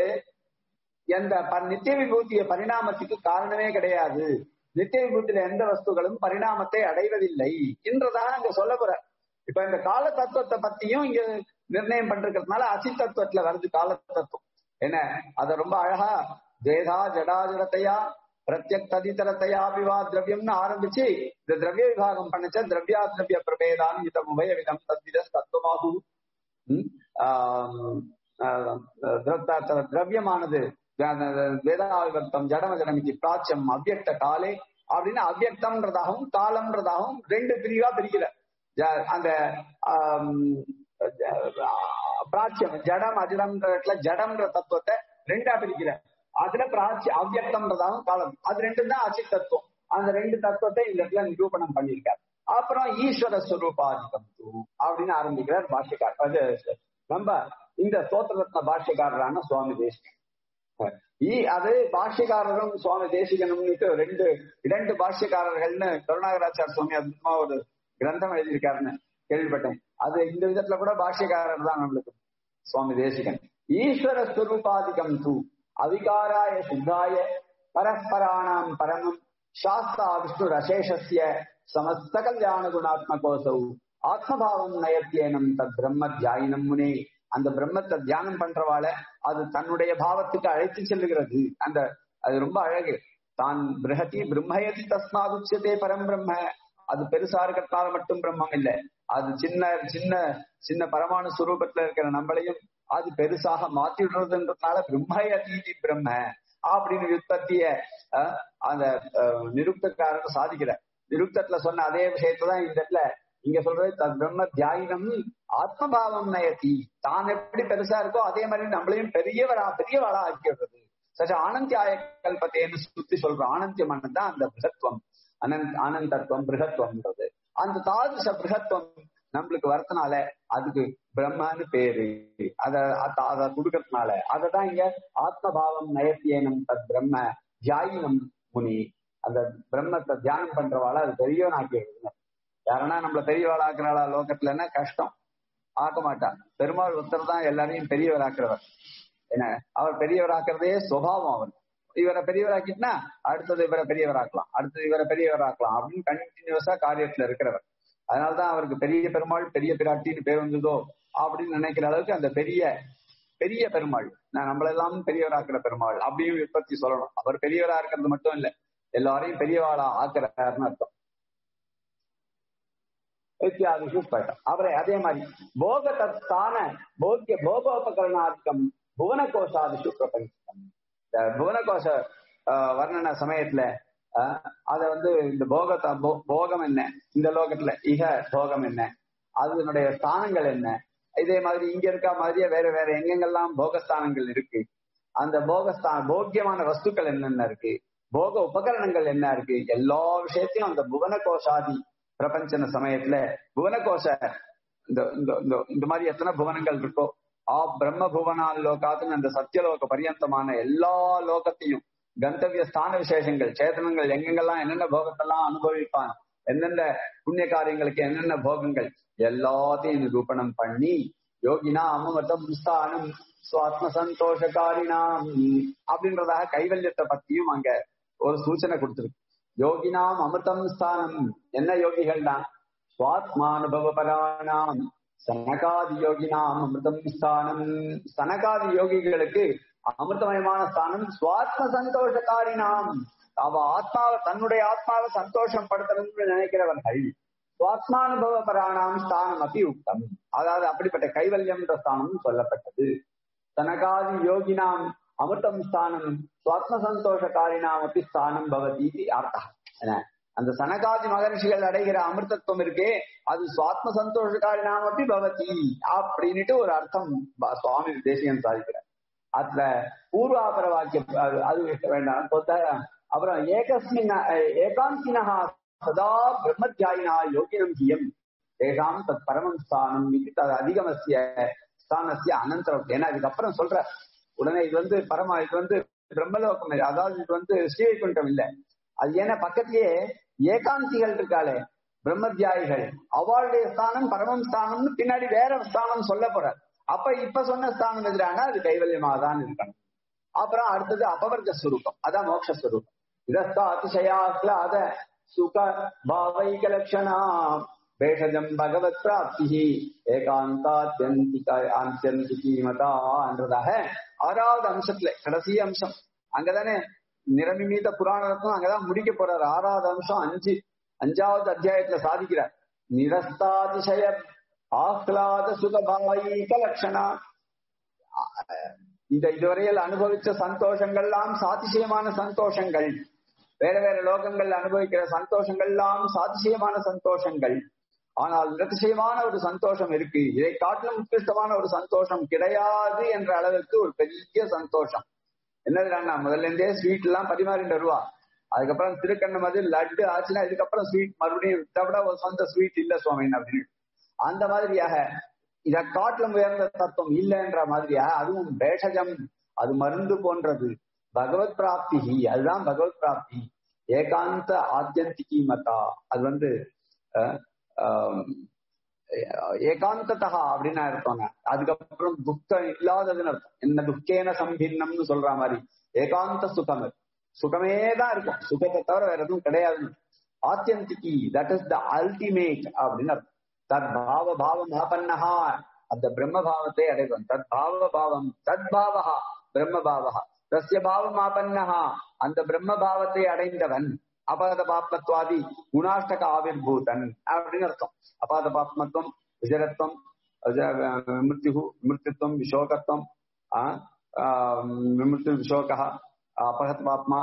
எந்த ப- நித்திய விபூதிய பரிணாமத்துக்கு காரணமே கிடையாது நித்திய விபூத்தியில எந்த வஸ்துகளும் பரிணாமத்தை அடைவதில்லை என்றதாக அங்க சொல்ல போற இப்ப இந்த கால தத்துவத்தை பத்தியும் இங்க நிர்ணயம் பண்றதுனால அசி தத்துவத்துல வருது கால தத்துவம் என்ன அத ரொம்ப அழகா ஜேதா ஜடாஜடத்தையா பிரத்யக் ததிதரத்தையா விவா திரவியம்னு ஆரம்பிச்சு இந்த திரவிய விபாகம் பண்ணச்ச திரவியா திரவிய பிரபேதான் இதம் உபய விதம் தத்வித தத்துவமாகும் ம், ஆம், ஆஹ், திரத்த- திரவியமானது வேதாவிபக்தம் ஜடமஜடமிக்கு பிராச்சியம் அவ்யக்த காலே அப்படின்னு அவ்யக்தம்ன்றதாகவும் காலம்ன்றதாகவும் ரெண்டு பிரிவா பிரிக்கல ஜ- அந்த ஆம், ஜ- பிராச்சியம் ஜடம் அஜடம்ன்ற இடத்துல ஜடம்ன்ற தத்துவத்தை ரெண்டா பிரிக்கல அதுல பிராச்சி அவ்யக்தம்ன்றதாகவும் காலம் அது ரெண்டும் தான் அச்சி தத்துவம் அந்த ரெண்டு தத்துவத்தை இந்த இடத்துல நிரூபணம் பண்ணியிருக்கார் அப்புறம் ஈஸ்வர ஸ்வரூபாதிகம் தூ அப்படின்னு ஆரம்பிக்கிறார் பாஷ்யக்கார் அது நம்ம இந்த ஸ்தோத்திரத்ன பாஷ்யக்காரரான சுவாமி தேசிகன் ஈ அது பாஷ்யக்காரரும் சுவாமி தேசிகனும்னுட்டு ரெண்டு இரண்டு பாஷ்யக்காரர்கள்னு கருணாகராச்சார் சுவாமி அற்புதமா ஒரு கிரந்தம் எழுதியிருக்காருன்னு கேள்விப்பட்டேன் அது இந்த விதத்துல கூட பாஷ்யக்காரர் தான் நம்மளுக்கு சுவாமி தேசிகன் ஈஸ்வர ஸ்வரூபாதிகம் தூ அவிகாராய சுத்தாய பரஸ்பராணாம் பரமம் சாஸ்தா விஷ்ணு ரசேஷஸ்ய சமஸ்த கல்யாண குணாத்மகோசௌ ஆத்மபாவம் நயத்தியனம் தத் பிரம்ம தியாயினம் முனே அந்த பிரம்மத்தை தியானம் பண்றவாள அது தன்னுடைய பாவத்துக்கு அழைத்து செல்லுகிறது அந்த அது ரொம்ப அழகு தான் பிரகதி பிரம்மயதி தஸ்மாத் உச்சதே பரம் பிரம்ம அது பெருசா இருக்கிறதுனால மட்டும் பிரம்மம் இல்ல அது சின்ன சின்ன சின்ன பரமாணு சுரூபத்துல இருக்கிற நம்மளையும் அது பெருசாக மாத்தி விடுறதுன்றதுனால பிரம்மயதீதி பிரம்ம அப்படின்னு விற்பத்திய அந்த அஹ், நிருக்தக்காரர் சாதிக்கிற நிருக்தத்துல சொன்ன அதே விஷயத்தான் இந்த இடத்துல இங்க சொல்றது தத் பிரம்ம தியாயினம் ஆத்மபாவம் நயதி தான் எப்படி பெருசா இருக்கோ அதே மாதிரி நம்மளையும் பெரியவரா பெரியவளா ஆக்கி விடுறது சச்ச ஆனந்தியாய கல்பத்தேன்னு சுத்தி சொல்றோம் ஆனந்தியமானது தான் அந்த பிருகத்துவம் அனந்த் ஆனந்தத்துவம் பிருகத்துவம்ன்றது அந்த தாதுச பிருகத்துவம் நம்மளுக்கு வரதுனால அதுக்கு பிரம்மன்னு பேரு அத அத- அத கொடுக்கறதுனால அததான் இங்க ஆத்மபாவம் நயத்தியனம் தத் பிரம்ம தியாயினம் முனி அந்த பிரம்மத்தை தியானம் பண்றவாள அது பெரியவன் ஆக்கி விடுறது யாருன்னா நம்மள பெரியவாள் ஆக்குறாளா லோகத்துலன்னா கஷ்டம் ஆக்க மாட்டான் பெருமாள் ஒருத்தர் தான் எல்லாரையும் பெரியவர் ஆக்குறவர் என்ன அவர் பெரியவர் ஆக்குறதே சுபாவம் அவர் இவரை பெரியவராக்கிட்டுனா அடுத்தது இவரை பெரியவராக்கலாம் அடுத்தது இவரை பெரியவராக்கலாம் அப்படின்னு கண்டினியூஸா காரியத்துல இருக்கிறவர் அதனாலதான் அவருக்கு பெரிய பெருமாள் பெரிய பிராட்டின்னு பேர் வந்ததோ அப்படின்னு நினைக்கிற அளவுக்கு அந்த பெரிய பெரிய பெருமாள் நான் நம்மளெல்லாம் பெரியவராக்குற பெருமாள் அப்படியும் விற்பத்தி சொல்லணும் அவர் பெரியவரா இருக்கிறது மட்டும் இல்ல எல்லாரையும் பெரியவாளா ஆக்குறாருன்னு அர்த்தம் இத்தியாதிஷு ஸ்பஷ்டம் அவரை அதே மாதிரி போக தத்தான போக்கிய போகோபகரணாதிக்கம் புவன கோஷாதிஷு பிரபஞ்சம் இந்த புவன கோஷ ஆஹ், வர்ணன சமயத்துல ஆஹ், அத வந்து இந்த போகத்தை போ- போகம் என்ன இந்த லோகத்துல இக போகம் என்ன அதனுடைய ஸ்தானங்கள் என்ன இதே மாதிரி இங்க இருக்க மாதிரியே வேற வேற எங்கெங்கெல்லாம் போகஸ்தானங்கள் இருக்கு அந்த போகஸ்தான போக்கியமான வஸ்துக்கள் என்னென்ன இருக்கு போக உபகரணங்கள் என்ன இருக்கு எல்லா விஷயத்தையும் அந்த புவன கோஷாதி பிரபஞ்சன சமயத்துல புவன கோஷ இந்த இந்த இந்த- இந்த மாதிரி எத்தனை புவனங்கள் இருக்கோ ஆ பிரம்ம புவனால் லோகாத்துன்னு அந்த சத்தியலோக பரியந்தமான எல்லா லோகத்தையும் கந்தவிய ஸ்தான விசேஷங்கள் சேதனங்கள் எங்கெங்கெல்லாம் என்னென்ன போகத்தெல்லாம் அனுபவிப்பான் எந்தெந்த புண்ணிய காரியங்களுக்கு என்னென்ன போகங்கள் எல்லாத்தையும் நிரூபணம் பண்ணி யோகினா அமமதம் ஸ்தானம் சுவாத்ம சந்தோஷகாரினாம் அப்படின்றதாக கைவல்யத்தை பத்தியும் அங்க ஒரு சூச்சனை கொடுத்திருக்கு யோகினாம் அமிர்தம் ஸ்தானம் என்ன யோகிகள்னா சுவாத்மானுபவ பராணாம் சனகாதி யோகினாம் அமிர்தம் ஸ்தானம் சனகாதி யோகிகளுக்கு அமிர்தமயமான ஸ்தானம் சுவாத்ம சந்தோஷக்காரினாம் அவ ஆத்மாவை தன்னுடைய ஆத்மாவை சந்தோஷம் படுத்தணும்னு நினைக்கிறவர்கள் சுவாத்மானுபவ பராணாம் ஸ்தானம் அப்படி உத்தம் அதாவது அப்படிப்பட்ட கைவல்யம்ன்ற ஸ்தானம் சொல்லப்பட்டது தனகாதி யோகினாம் அமிர்தம் ஸ்தானம் சுவாத்ம சந்தோஷக்காரினாம் அப்படி ஸ்தானம் பவதி இது அர்த்தம் என்ன அந்த சனகாதி மகர்ஷிகள் அடைகிற அமிர்தத்துவம் இருக்கே அது சுவாத்ம சந்தோஷக்காரினாம் அப்படி பவதி அப்படின்னுட்டு ஒரு அர்த்தம் ப- சுவாமி தேசியம் சாதிக்கிறார் அதுல பூர்வாபர வாக்கியம் அது- அது வேண்டாம் தொத்த- அப்புறம் ஏகஸ்மின் அஹ், ஏகாந்தினஹா சதா பிரம்மத்தியாயினா யோகினம் ஹியம் தேகாம் தத் பரமம் ஸ்தானம் இது தது அதிகமசிய ஸ்தானசிய அனந்தரம் ஏன்னா இதுக்கப்புறம் சொல்ற உடனே இது வந்து பரம இது வந்து பிரம்மலோகம் இல்லை. அதாவது இது வந்து ஸ்ரீவைகுண்டம் இல்ல அது ஏன்னா பக்கத்திலேயே ஏகாந்திகள் இருக்காளே பிரம்மத்தியாயிகள் அவளுடைய ஸ்தானம் பரமம் ஸ்தானம்னு பின்னாடி வேற ஸ்தானம் சொல்ல போறார் அப்ப இப்ப சொன்ன ஸ்தானம் எதிரானா அது கைவல்யமாக தான் இருக்கணும் அப்புறம் அடுத்தது அபவர்க்க ஸ்வரூபம் அதான் மோட்ச ஸ்வரூபம் இதஸ்தா அதிசயாஹ்லாத சுக பாவைக லட்சணா பேஷஜம் பகவத் பிராப்தி ஏகாந்தாத்யந்திக ஆந்தியந்திகீமதான்றதாக ஆறாவது அம்சத்துல கடைசி அம்சம் அங்கதானே நிரமிமீத புராணத்தும் அங்கதான் முடிக்க போறாரு ஆறாவது அம்சம் அஞ்சு அஞ்சாவது அத்தியாயத்துல சாதிக்கிறார் நிரஸ்தாதிசய ஆஹ்லாத சுகபாவைக லட்சணா இந்த இதுவரையில் அனுபவிச்ச சந்தோஷங்கள்லாம் சாதிசயமான சந்தோஷங்கள் வேற வேற லோகங்கள்ல அனுபவிக்கிற சந்தோஷங்கள்லாம் சாதிசயமான சந்தோஷங்கள் ஆனால் நிரதிசயமான ஒரு சந்தோஷம் இருக்கு இதை காட்டிலும் உத்கிருஷ்டமான ஒரு சந்தோஷம் கிடையாது என்ற அளவுக்கு ஒரு பெரிய சந்தோஷம் என்னதுடா முதல்ல இருந்தே ஸ்வீட் எல்லாம் பரிமாறிட்டு வருவா அதுக்கப்புறம் திருக்கண்ணம் அது லட்டு ஆச்சுன்னா இதுக்கப்புறம் ஸ்வீட் மறுபடியும் இதை விட ஒரு சொந்த ஸ்வீட் இல்ல சுவாமின் அப்படின்னு அந்த மாதிரியாக இதை காட்டிலும் உயர்ந்த தத்துவம் இல்லைன்ற மாதிரியா அதுவும் பேஷஜம் அது மருந்து போன்றது பகவத் பிராப்தி அதுதான் பகவத் பிராப்தி ஏகாந்த ஆத்தியந்திகி மதா அது வந்து அஹ், ஆம், ஏகாந்ததா அப்படின்னு அர்த்தம்ங்க அதுக்கப்புறம் துக்கம் இல்லாததுன்னு அர்த்தம் என்ன துக்கேன சம்பின்னம்னு சொல்ற மாதிரி ஏகாந்த சுகம் அது. சுகமே தான் இருக்கும் சுகத்தை தவிர வேற எதுவும் கிடையாதுன்னு ஆத்தியந்திகி தட் இஸ் த அல்டிமேட் அப்படின்னு அர்த்தம் தத் பாவ பாவம் ஆபன்னஹா அந்த பிரம்ம பாவத்தை அடைவன் தத் பாவ பாவம் தத் பாவஹா பிரம்ம பாவஹா தஸ்ய பாவம் ஆபன்னஹா அந்த பிரம்ம பாவத்தை அடைந்தவன் அபாத பாப்மத்வாதி குணாஷ்டக ஆவிர்பூதன் அப்படின்னு அர்த்தம் அபாத பாப்மத்துவம் விஜரத்துவம் மிருத்யு மிருத்யுத்வம் விஷோகத்துவம் விமிருத்து விஷோக அபகத் பாப்மா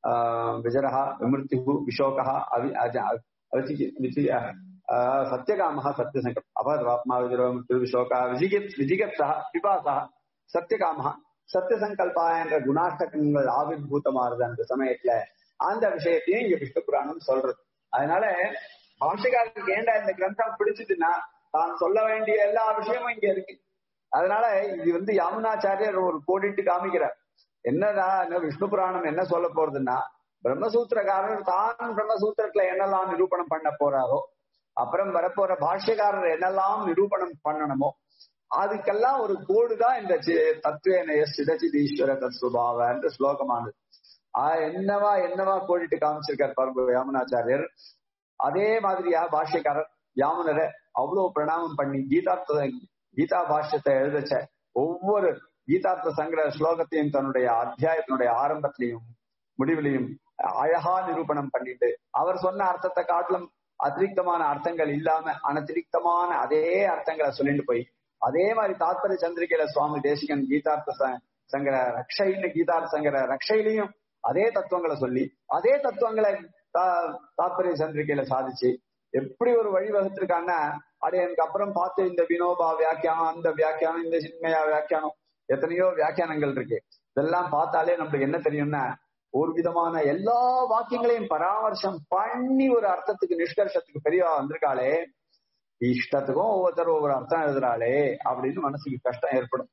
விஜரः விமிருத்யு விஷோகः அவி அவிச்சி விச்சி சத்தியகாமः சத்தியசங்கல்ப அபகத்வாத்மா விஜரோ மிருத்யு விஷோகः விஜிகித் விஜிகத்சः பிபாசः சத்தியகாமः சத்தியசங்கல்பா என்ற குணாஷ்டகங்கள் ஆவிர்பூதமாறுது அந்த சமயத்துல அந்த விஷயத்தையும் இங்க விஷ்ணு புராணம் சொல்றது அதனால பாஷகாரருக்கு ஏண்டா இந்த கிரந்தம் பிடிச்சதுன்னா தான் சொல்ல வேண்டிய எல்லா விஷயமும் இங்க இருக்கு அதனால இது வந்து யாமுனாச்சாரியர் ஒரு கோடிட்டு காமிக்கிறார் என்னடா என்ன விஷ்ணு புராணம் என்ன சொல்ல போறதுன்னா பிரம்மசூத்திரக்காரர் தான் பிரம்மசூத்திரத்துல என்னெல்லாம் நிரூபணம் பண்ண போறாரோ அப்புறம் வரப்போற பாஷ்யக்காரர் என்னெல்லாம் நிரூபணம் பண்ணணுமோ அதுக்கெல்லாம் ஒரு கோடு தான் இந்த சி- தத்துவேன சிதச்சித் ஈஸ்வர தத்சுபாவ என்ற ஸ்லோகமானது ஆஹ் என்னவா என்னவா கோடிட்டு காமிச்சிருக்கார் பாருங்க யாமுனாச்சாரியர் அதே மாதிரியா பாஷ்யக்காரர் யாமுனரை அவ்வளவு பிரணாமம் பண்ணி கீதார்த்த கீதா பாஷ்யத்தை எழுதச்ச ஒவ்வொரு கீதார்த்த சங்கர ஸ்லோகத்தையும் தன்னுடைய அத்தியாயத்தினுடைய ஆரம்பத்திலையும் முடிவிலையும் அழகா நிரூபணம் பண்ணிட்டு அவர் சொன்ன அர்த்தத்தை காட்டிலும் அதிரிக்தமான அர்த்தங்கள் இல்லாம அனதிரிக்தமான அதே அர்த்தங்களை சொல்லிட்டு போய் அதே மாதிரி தாத்பரிய சந்திரிகையில சுவாமி தேசிகன் கீதார்த்த ச- சங்கர ரக்ஷைன்னு கீதார்த்த சங்கர ரக்ஷையிலையும் அதே தத்துவங்களை சொல்லி அதே தத்துவங்களை தா- தாத்பரிய சந்திரிகையில சாதிச்சு எப்படி ஒரு வழி வகுத்திருக்கான்னா அடே எனக்கு அப்புறம் பார்த்து இந்த வினோபா வியாக்கியானம் அந்த வியாக்கியானம் இந்த சின்மயா வியாக்கியானம் எத்தனையோ வியாக்கியானங்கள் இருக்கு இதெல்லாம் பார்த்தாலே நம்மளுக்கு என்ன தெரியும்னா ஒரு விதமான எல்லா வாக்கியங்களையும் பராமர்சம் பண்ணி ஒரு அர்த்தத்துக்கு நிஷ்கர்ஷத்துக்கு பெரியவா வந்திருக்காளே இஷ்டத்துக்கும் ஒவ்வொருத்தரும் ஒவ்வொரு அர்த்தம் எழுதுறாளே அப்படின்னு மனசுக்கு கஷ்டம் ஏற்படும்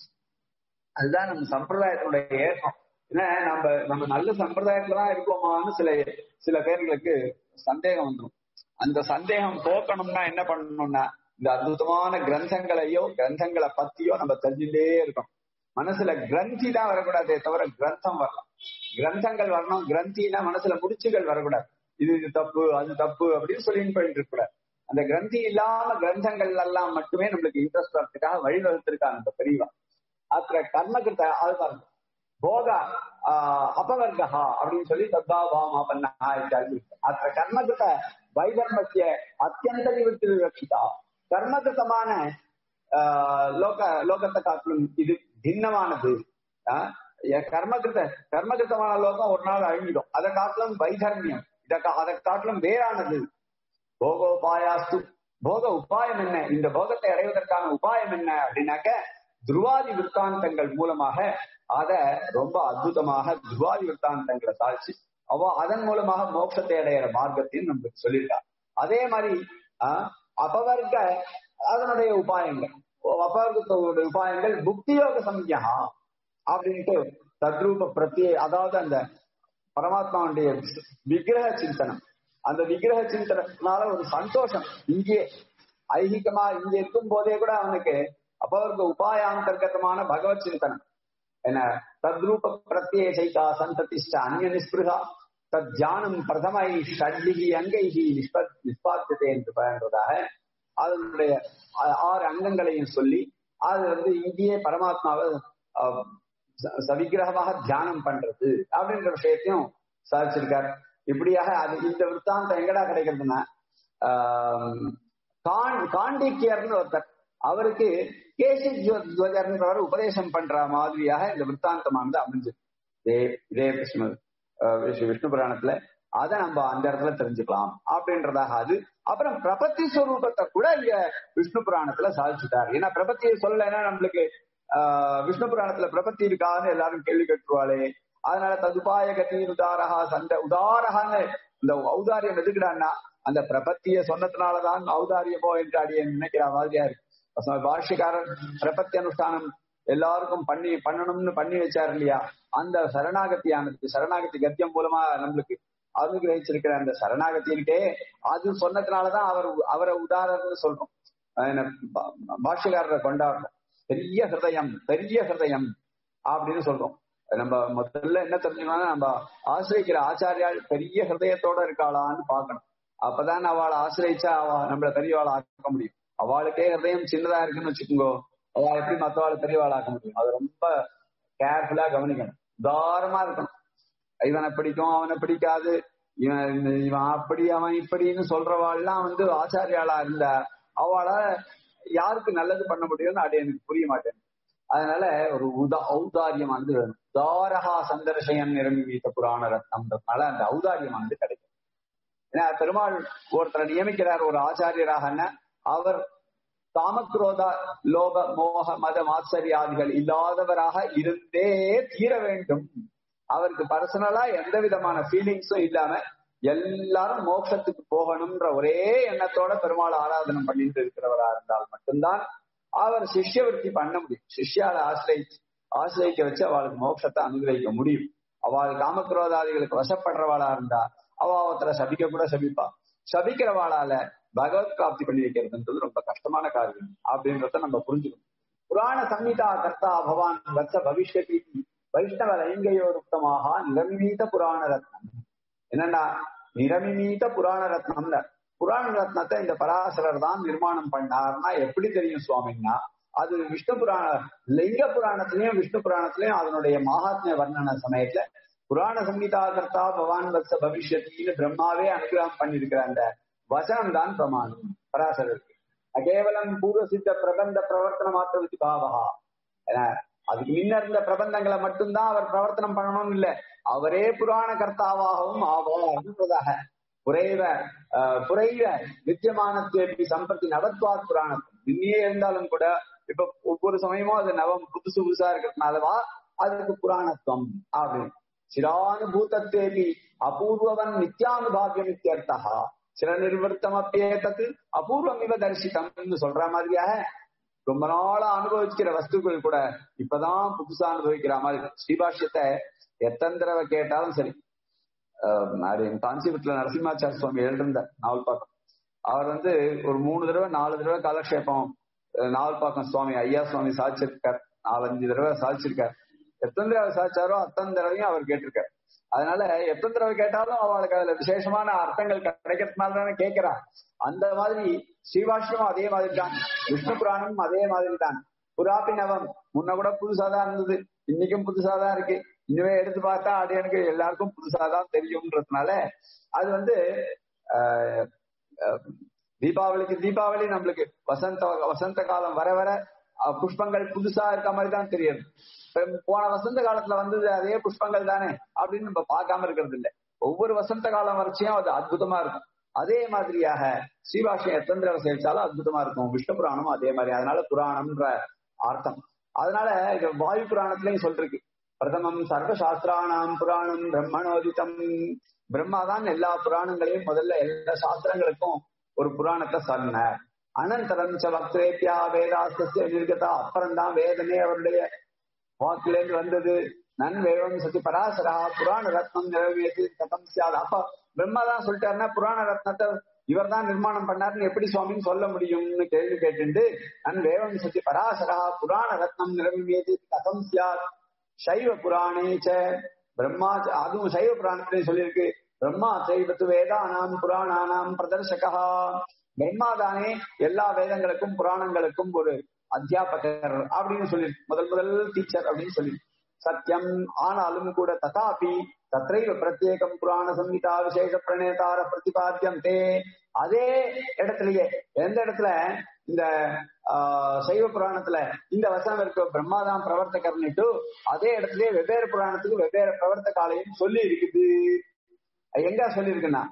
அதுதான் நம்ம சம்பிரதாயத்தினுடைய ஏற்றம் ஏன்னா நம்ம நம்ம நல்ல சம்பிரதாயத்துலதான் இருக்கோமான்னு சில சில பேர்களுக்கு சந்தேகம் வந்துடும் அந்த சந்தேகம் போக்கணும்னா என்ன பண்ணணும்னா இந்த அற்புதமான கிரந்தங்களையோ கிரந்தங்களை பத்தியோ நம்ம தெரிஞ்சுட்டே இருக்கணும் மனசுல கிரந்தி தான் வரக்கூடாதே தவிர கிரந்தம் வரலாம் கிரந்தங்கள் வரணும் கிரந்தினா மனசுல முடிச்சுகள் வரக்கூடாது இது இது தப்பு அது தப்பு அப்படின்னு சொல்லிட்டு போயிட்டு இருக்க கூடாது அந்த கிரந்தி இல்லாம கிரந்தங்கள் எல்லாம் மட்டுமே நம்மளுக்கு இன்ட்ரெஸ்ட் வரதுக்காக வழிவகுத்திருக்காங்க அந்த பெரியவா அப்புற கர்மகிருத்த அது பாருங்க போக அபவர்கா அப்படின்னு சொல்லி தத்தாபாமா பண்ணா அத்த கர்மகிருத்த வைதர்மத்திய அத்தியந்த நிவர்த்தி ரட்சிதா கர்மகிருத்தமான லோக லோகத்தை காட்டிலும் இது பின்னமானது கர்மகிருத்த கர்மகிருத்தமான லோகம் ஒரு நாள் அழிஞ்சிடும் அதை காட்டிலும் வைதர்மியம் இதை அதை காட்டிலும் வேறானது போகோபாயாஸ்து போக உபாயம் என்ன இந்த போகத்தை அடைவதற்கான உபாயம் என்ன அப்படின்னாக்க துருவாதி விற்த்தாந்தங்கள் மூலமாக அத ரொம்ப அற்புதமாக துருவாதி விற்த்தாந்தங்களை சாதிச்சு அவ அதன் மூலமாக மோட்சத்தை அடையிற மார்க்கத்தையும் நம்மளுக்கு சொல்லியிருக்கா அதே மாதிரி ஆஹ் அபவர்க்க அதனுடைய உபாயங்கள் அபவர்க்கத்தோட உபாயங்கள் புக்தியோக சம்யா அப்படின்ட்டு தத்ரூப பிரத்திய அதாவது அந்த பரமாத்மாவுடைய விக்கிரக சிந்தனம் அந்த விக்கிரக சிந்தனால ஒரு சந்தோஷம் இங்கே ஐகிகமா இங்க இருக்கும் போதே கூட அவனுக்கு அபவர்க்க உபாயாந்தர்கதமான பகவத் சிந்தனம் என்ன தத்ரூப பிரத்யே சைகா சந்ததிஷ்ட அந்நிய நிஸ்பிருகா தத் தியானம் பிரதமை ஷட்லிகி அங்கைகி நிஷ்ப நிஷ்பாத்தியத்தை என்று பயன்றதாக அதனுடைய ஆறு அங்கங்களையும் சொல்லி அது வந்து இங்கேயே பரமாத்மாவை சவிக்கிரகமாக தியானம் பண்றது அப்படின்ற விஷயத்தையும் சாதிச்சிருக்கார் இப்படியாக அது இந்த விற்த்தாந்தம் எங்கடா கிடைக்கிறதுன்னா காண்டிக்கியர்னு ஒருத்தர் அவருக்கு கேசி துவஜர்ன்றவர் உபதேசம் பண்ற மாதிரியாக இந்த விற்த்தாந்தமானது அமைஞ்சது இதே இதே விஷ்ணு விஷ்ணு புராணத்துல அதை நம்ம அந்த இடத்துல தெரிஞ்சுக்கலாம் அப்படின்றதாக அது அப்புறம் பிரபத்தி ஸ்வரூபத்தை கூட இங்க விஷ்ணு புராணத்துல சாதிச்சுட்டார் ஏன்னா பிரபத்தியை சொல்லலைன்னா நம்மளுக்கு ஆஹ் விஷ்ணு புராணத்துல பிரபத்தி இருக்கான்னு எல்லாரும் கேள்வி கேட்டுருவாளே அதனால ததுபாய கதி உதாரகா சந்த உதாரகான்னு இந்த ஔதாரியம் எதுக்குடான்னா அந்த பிரபத்திய சொன்னதுனாலதான் ஔதாரியமோ என்று அடிய நினைக்கிற மாதிரியா இருக்கு பாஷ்யக்காரன் பிரபத்தி அனுஷ்டானம் எல்லாருக்கும் பண்ணி பண்ணணும்னு பண்ணி வச்சாரு இல்லையா அந்த சரணாகத்தியானது சரணாகதி கத்தியம் மூலமா நம்மளுக்கு அனுகிரகிச்சிருக்கிற அந்த சரணாகதி இருக்கே அது சொன்னதுனாலதான் அவர் அவரை உதாரணம்னு சொல்றோம் பாஷ்யக்காரரை கொண்டாடுறோம் பெரிய ஹிருதயம் பெரிய ஹிருதயம் அப்படின்னு சொல்றோம் நம்ம முதல்ல என்ன தெரிஞ்சுக்கணும்னா நம்ம ஆசிரியக்கிற ஆச்சாரியால் பெரிய ஹிருதயத்தோட இருக்காளான்னு பார்க்கணும் அப்பதான் அவளை ஆசிரியச்சா அவ நம்மள பெரியவாளை ஆக்க முடியும் அவளுக்கே ஹிருதயம் சின்னதா இருக்குன்னு வச்சுக்கோங்க அவ எப்படி மத்தவாளை பெரியவாளை ஆக்க முடியும் அது ரொம்ப கேர்ஃபுல்லா கவனிக்கணும் உதாரமா இருக்கணும் இவனை பிடிக்கும் அவனை பிடிக்காது இவன் இவன் அப்படி அவன் இப்படின்னு சொல்றவாள்லாம் வந்து ஆச்சாரியாளா இருந்த அவளை யாருக்கு நல்லது பண்ண முடியும்னு அது எனக்கு புரிய மாட்டேன் அதனால ஒரு உதா ஔதாரியமானது வேணும் உதாரகா சந்தர்ஷயன் நிரம்பித்த புராண ரத்னம்ன்றதுனால அந்த ஔதாரியமானது கிடைக்கும் ஏன்னா பெருமாள் ஒருத்தரை நியமிக்கிறார் ஒரு ஆச்சாரியராகன்னா அவர் காமக்ரோத லோக மோக மத மாத்சரியாதிகள் இல்லாதவராக இருந்தே தீர வேண்டும் அவருக்கு பர்சனலா எந்த விதமான ஃபீலிங்ஸும் இல்லாம எல்லாரும் மோட்சத்துக்கு போகணும்ன்ற ஒரே எண்ணத்தோட பெருமாள் ஆராதனை பண்ணிட்டு இருக்கிறவரா இருந்தால் மட்டும்தான் அவர் சிஷ்யவர்த்தி பண்ண முடியும் சிஷ்யால ஆசிரியிச்சு ஆசிரியக்க வச்சு அவளுக்கு மோட்சத்தை அனுகிரகிக்க முடியும் அவள் காமக்ரோதாதிகளுக்கு வசப்படுறவாளா இருந்தா அவ ஒருத்தரை சபிக்க கூட சபிப்பா சபிக்கிறவாளால பகவத் பிராப்தி பண்ணி வைக்கிறதுன்றது ரொம்ப கஷ்டமான காரியம் அப்படின்றத நம்ம புரிஞ்சுக்கணும் புராண சம்ஹிதா கர்த்தா பவான் வச்ச பவிஷ்யதி வைஷ்ணவ லைங்கையோருத்தமாக நிரமிமீத புராண ரத்னம் என்னன்னா நிரமிமீத புராண ரத்னம்ல புராண ரத்னத்தை இந்த பராசரர் தான் நிர்மாணம் பண்ணார்னா எப்படி தெரியும் சுவாமின்னா அது விஷ்ணு புராண லிங்க புராணத்திலையும் விஷ்ணு புராணத்திலையும் அதனுடைய மகாத்மிய வர்ணன சமயத்துல புராண சங்கீதா கர்த்தா பவான் வத்ச பவிஷ்யத்தின்னு பிரம்மாவே அனுகிரகம் பண்ணிருக்கிற அந்த வசனம் தான் பிரமாணம் பராசரருக்கு கேவலம் பூர்வ சித்த பிரபந்த பிரவர்த்தன மாத்திரத்து பாவகா அதுக்கு முன்ன இருந்த பிரபந்தங்களை மட்டும்தான் அவர் பிரவர்த்தனம் பண்ணணும்னு இல்ல அவரே புராண கர்த்தாவாகவும் ஆவார் அப்படின்றதாக புரைவ புரைவ நித்தியமானத்தேபி சம்பத்தி நவத்வாத் புராணம் இன்னையே இருந்தாலும் கூட இப்ப ஒவ்வொரு சமயமும் அது நவம் புதுசு புதுசா இருக்கிறதுனாலவா அதுக்கு புராணத்துவம் அப்படின்னு சிரானுபூதத்தேபி அபூர்வவன் நித்யானுபாகியம் இத்தியர்த்தா சில நிர்வர்த்தம் அப்பேதத்து அபூர்வம் இவ தரிசித்தம்னு சொல்ற மாதிரியாக ரொம்ப நாளா அனுபவிக்கிற வஸ்துக்கள் கூட இப்பதான் புதுசா அனுபவிக்கிற மாதிரி ஸ்ரீபாஷ்யத்தை எத்தனை தடவை கேட்டாலும் சரி அது காஞ்சிபுரத்துல நரசிம்மாச்சார சுவாமி எழுதிருந்த நாவல் பாக்கம் அவர் வந்து ஒரு மூணு தடவை நாலு தடவை காலக்ஷேபம் நாவல் பாக்கம் சுவாமி ஐயா சுவாமி சாதிச்சிருக்கார் நாலஞ்சு தடவை சாதிச்சிருக்காரு எத்தனை தடவை சாதிச்சாரோ அத்தனை தடவையும் அவர் கேட்டிருக்காரு அதனால எத்தனை தடவை கேட்டாலும் அவளுக்கு அதுல விசேஷமான அர்த்தங்கள் கிடைக்கிறதுனால தானே கேட்கிறா அந்த மாதிரி ஸ்ரீவாஷ்ணவம் அதே மாதிரி தான் விஷ்ணு புராணம் அதே மாதிரி தான் புராபி நவம் முன்ன கூட புதுசா தான் இருந்தது இன்னைக்கும் புதுசா தான் இருக்கு இனிமே எடுத்து பார்த்தா அது எனக்கு எல்லாருக்கும் புதுசா தான் தெரியும்ன்றதுனால அது வந்து ஆஹ், ஆஹ், தீபாவளிக்கு தீபாவளி நம்மளுக்கு வசந்த வசந்த காலம் வர வர அஹ், புஷ்பங்கள் புதுசா இருக்க மாதிரி தான் தெரியுது இப்ப போன வசந்த காலத்துல வந்தது அதே புஷ்பங்கள் தானே அப்படின்னு நம்ம பார்க்காம இருக்கிறது இல்ல ஒவ்வொரு வசந்த காலம் வரைச்சியும் அது அற்புதமா இருக்கும் அதே மாதிரியாக ஸ்ரீபாஷம் எத்தனை தடவை சேவிச்சாலும் அற்புதமா இருக்கும் விஷ்ணு புராணமும் அதே மாதிரி அதனால புராணம்ன்ற அர்த்தம் அதனால இது வாயு புராணத்திலையும் சொல்லிருக்கு பிரதமம் சர்வசாஸ்திராணாம் புராணம் பிரம்மணோதிதம் பிரம்மா தான் எல்லா புராணங்களையும் முதல்ல எல்லா சாஸ்திரங்களுக்கும் ஒரு புராணத்தை சொன்னார் அனந்தரம் ச பக்தேபியா வேதாஸ்திய நிர்கதா அப்புறம் தான் வேதமே அவருடைய வாக்கிலேருந்து வந்தது நன் வேவம் சதி பராசரா புராண ரத்னம் நிறவேது கதம் சியாது அப்ப பிரம்மா தான் சொல்லிட்டாருன்னா புராண ரத்னத்தை இவர் தான் நிர்மாணம் பண்ணாருன்னு எப்படி சுவாமின்னு சொல்ல முடியும்னு கேள்வி கேட்டுண்டு நன் வேவம் சதி பராசரா புராண ரத்னம் நிறவேது கதம் சியாத் சைவ புராணேச்ச பிரம்மா அதுவும் சைவ புராணத்திலே சொல்லியிருக்கு பிரம்மா சைவத்து வேதானாம் புராணானாம் பிரதர்சகா பிரம்மா தானே எல்லா வேதங்களுக்கும் புராணங்களுக்கும் ஒரு அத்தியாபகர் அப்படின்னு சொல்லி முதல் முதல் டீச்சர் அப்படின்னு சொல்லி சத்தியம் ஆனாலும் கூட ததாபி தத்ரைவ பிரத்யேகம் புராண சம்ஹிதா விசேஷ பிரணேதார பிரதிபாத்தியம் தே அதே இடத்துலயே எந்த இடத்துல இந்த ஆஹ், சைவ புராணத்துல இந்த வசனம் இருக்க பிரம்மாதான் பிரவர்த்தகர்னுட்டு அதே இடத்துலயே வெவ்வேறு புராணத்துக்கு வெவ்வேறு பிரவர்த்தகாலையும் சொல்லி இருக்குது அது எங்க சொல்லி இருக்குன்னா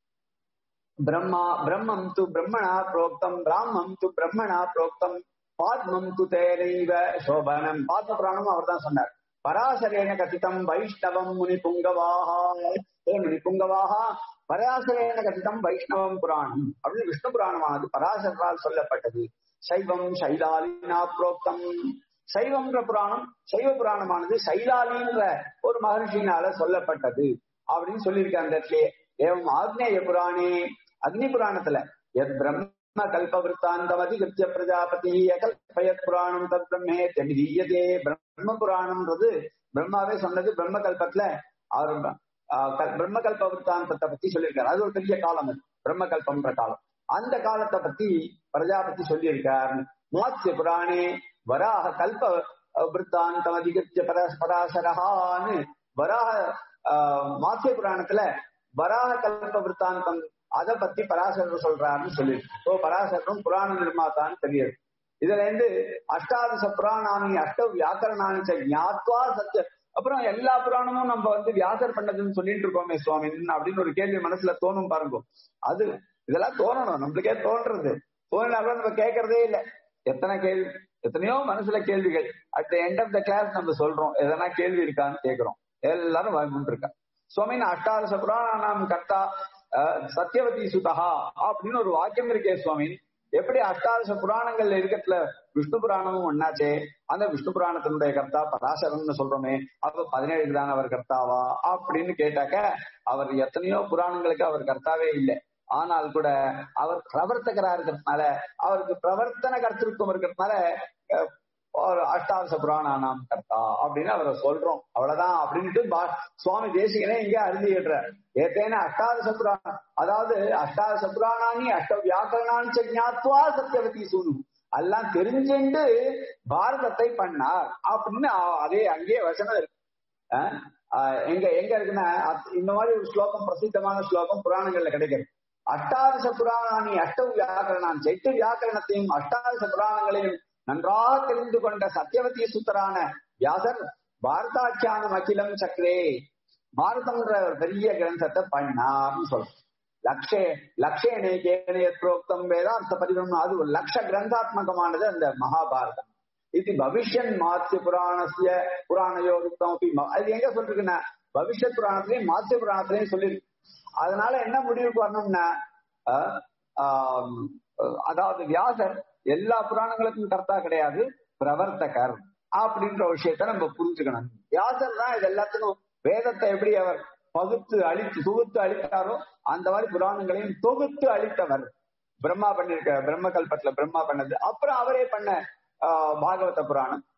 பிரம்மா பிரம்மம் து பிரம்மணா புரோக்தம் பிராமம் து பிரம்மணா புரோக்தம் பாத்மம் து தேரைவ சோபனம் பாத்ம புராணமும் அவர் தான் சொன்னார் பராசரேன கதிதம் வைஷ்ணவம் முனி புங்கவாஹா ஏ முனி புங்கவாஹா பராசரேன கதிதம் வைஷ்ணவம் புராணம் அப்படின்னு விஷ்ணு புராணமானது பராசரால் சொல்லப்பட்டது சைவம் சைலாலினா புரோக்தம் சைவம்ன்ற புராணம் சைவ புராணமானது சைலாலின்ற ஒரு மகர்ஷியினால சொல்லப்பட்டது அப்படின்னு சொல்லியிருக்காங்க அந்த இடத்துலயே ஏவம் ஆக்னேய புராணே அக்னி புராணத்துல எத் பிரம்ம கல்ப விற்த்தாந்தம் அதிகிருத்திய பிரஜாபதி அகல்பயத் புராணம் தத் பிரம்மே தெமிதீயதே பிரம்ம புராணம்ன்றது பிரம்மாவே சொன்னது பிரம்ம கல்பத்துல அவர் ஆஹ், க- பிரம்ம கல்ப விற்த்தாந்தத்தை பத்தி சொல்லியிருக்காரு அது ஒரு பெரிய காலம் அது பிரம்ம கல்பம்ன்ற காலம் அந்த காலத்தை பத்தி பிரஜாபதி சொல்லியிருக்கார் மாத்ய புராணே வராக கல்ப விற்த்தாந்தம் அதிகிருத்திய பரா- பராசரஹான்னு வராக ஆஹ், மாத்ய புராணத்துல வராக கல்ப விற்த்தாந்தம் அதை பத்தி பராசரர் சொல்றாருன்னு சொல்லி ஓ பராசரரும் புராண நிர்மாதான்னு தெரியுது இதுல இருந்து அஷ்டாதச புராணானி அஷ்ட வியாக்கரணானி ச ஞாத்வா சத்திய அப்புறம் எல்லா புராணமும் நம்ம வந்து வியாசர் பண்ணதுன்னு சொல்லிட்டு இருக்கோமே சுவாமி அப்படின்னு ஒரு கேள்வி மனசுல தோணும் பாருங்க அது இதெல்லாம் தோணணும் நம்மளுக்கே தோன்றது தோணினா கூட நம்ம கேட்கறதே இல்லை எத்தனை கேள்வி எத்தனையோ மனசுல கேள்விகள் at the end of the class நம்ம சொல்றோம் எதனா கேள்வி இருக்கான்னு கேக்குறோம் எல்லாரும் வாழ்ந்துட்டு இருக்கா சுவாமின் அஷ்டாதச புராணாம் கர்த்தா அஹ், சத்யவதி சுதா அப்படின்னு ஒரு வாக்கியம் இருக்கே சுவாமி எப்படி அஷ்டாதச புராணங்கள்ல இருக்கத்துல விஷ்ணு புராணமும் ஒன்னாச்சே அந்த விஷ்ணு புராணத்தினுடைய கர்த்தா பராசரம்னு சொல்றோமே அப்ப பதினேழு தான் அவர் கர்த்தாவா அப்படின்னு கேட்டாக்க அவர் எத்தனையோ புராணங்களுக்கு அவர் கர்த்தாவே இல்லை ஆனால் கூட அவர் பிரவர்த்தகரா இருக்கிறதுனால அவருக்கு பிரவர்த்தன கர்த்திருவம் இருக்கிறதுனால அஹ், ஒரு அஷ்டாதச புராணானாம் கர்த்தா அப்படின்னு அவரை சொல்றோம் அவ்வளவுதான் அப்படின்ட்டு பா- சுவாமி தேசிகனே இங்க அருந்திடுறார் ஏத்தேன அஷ்டாதச புராணம் அதாவது அஷ்டாதச புராணானி அஷ்ட வியாக்கரணான் ச ஞாத்வா சத்தியவதி சூனு எல்லாம் தெரிஞ்சுண்டு பாரதத்தை பண்ணார் அப்படின்னு அ- அதே அங்கேயே வசனம் இருக்கு அஹ், அஹ், எங்க எங்க இருக்குன்னா அத்- இந்த மாதிரி ஒரு ஸ்லோகம் பிரசித்தமான ஸ்லோகம் புராணங்கள்ல கிடைக்கிறது அஷ்டாதச புராணானி அஷ்ட வியாக்கரணான் எட்டு வியாக்கரணத்தையும் அஷ்டாதச புராணங்களையும் நன்றாக தெரிந்து கொண்ட சத்தியவதி சுத்தரான வியாசர் பாரதாக்கியானம் அகிலம் சக்கரே பாரதம்ன்ற ஒரு பெரிய கிரந்தத்தை பண்ணார்னு சொல்றோம் லக்ஷே லக்ஷேனே கேனே புரோக்தம் வேதார்த்த பரிவம் அது ஒரு லட்ச கிரந்தாத்மகமானது அந்த மகாபாரதம் இது பவிஷ்யன் மாத்திய புராணசிய புராணயோருத்தம் அப்படி ம- அது எங்க சொல்லிருக்குன்னா பவிஷ்யத் புராணத்திலையும் மாத்திய புராணத்திலையும் சொல்லிருக்கு அதனால என்ன முடிவுக்கு வரணும்னா அஹ், ஆம், அஹ், அதாவது வியாசர் எல்லா புராணங்களுக்கும் கர்த்தா கிடையாது பிரவர்த்தகர் அப்படின்ற ஒரு விஷயத்த நம்ம புரிஞ்சுக்கணும் வியாசர் தான் இது எல்லாத்துக்கும் வேதத்தை எப்படி அவர் பகுத்து அழித்து தொகுத்து அழித்தாரோ அந்த மாதிரி புராணங்களையும் தொகுத்து அழித்தவர் பிரம்மா பண்ணிருக்க பிரம்ம கல்பத்துல பிரம்மா பண்ணது அப்புறம் அவரே பண்ண ஆஹ், பாகவத புராணம்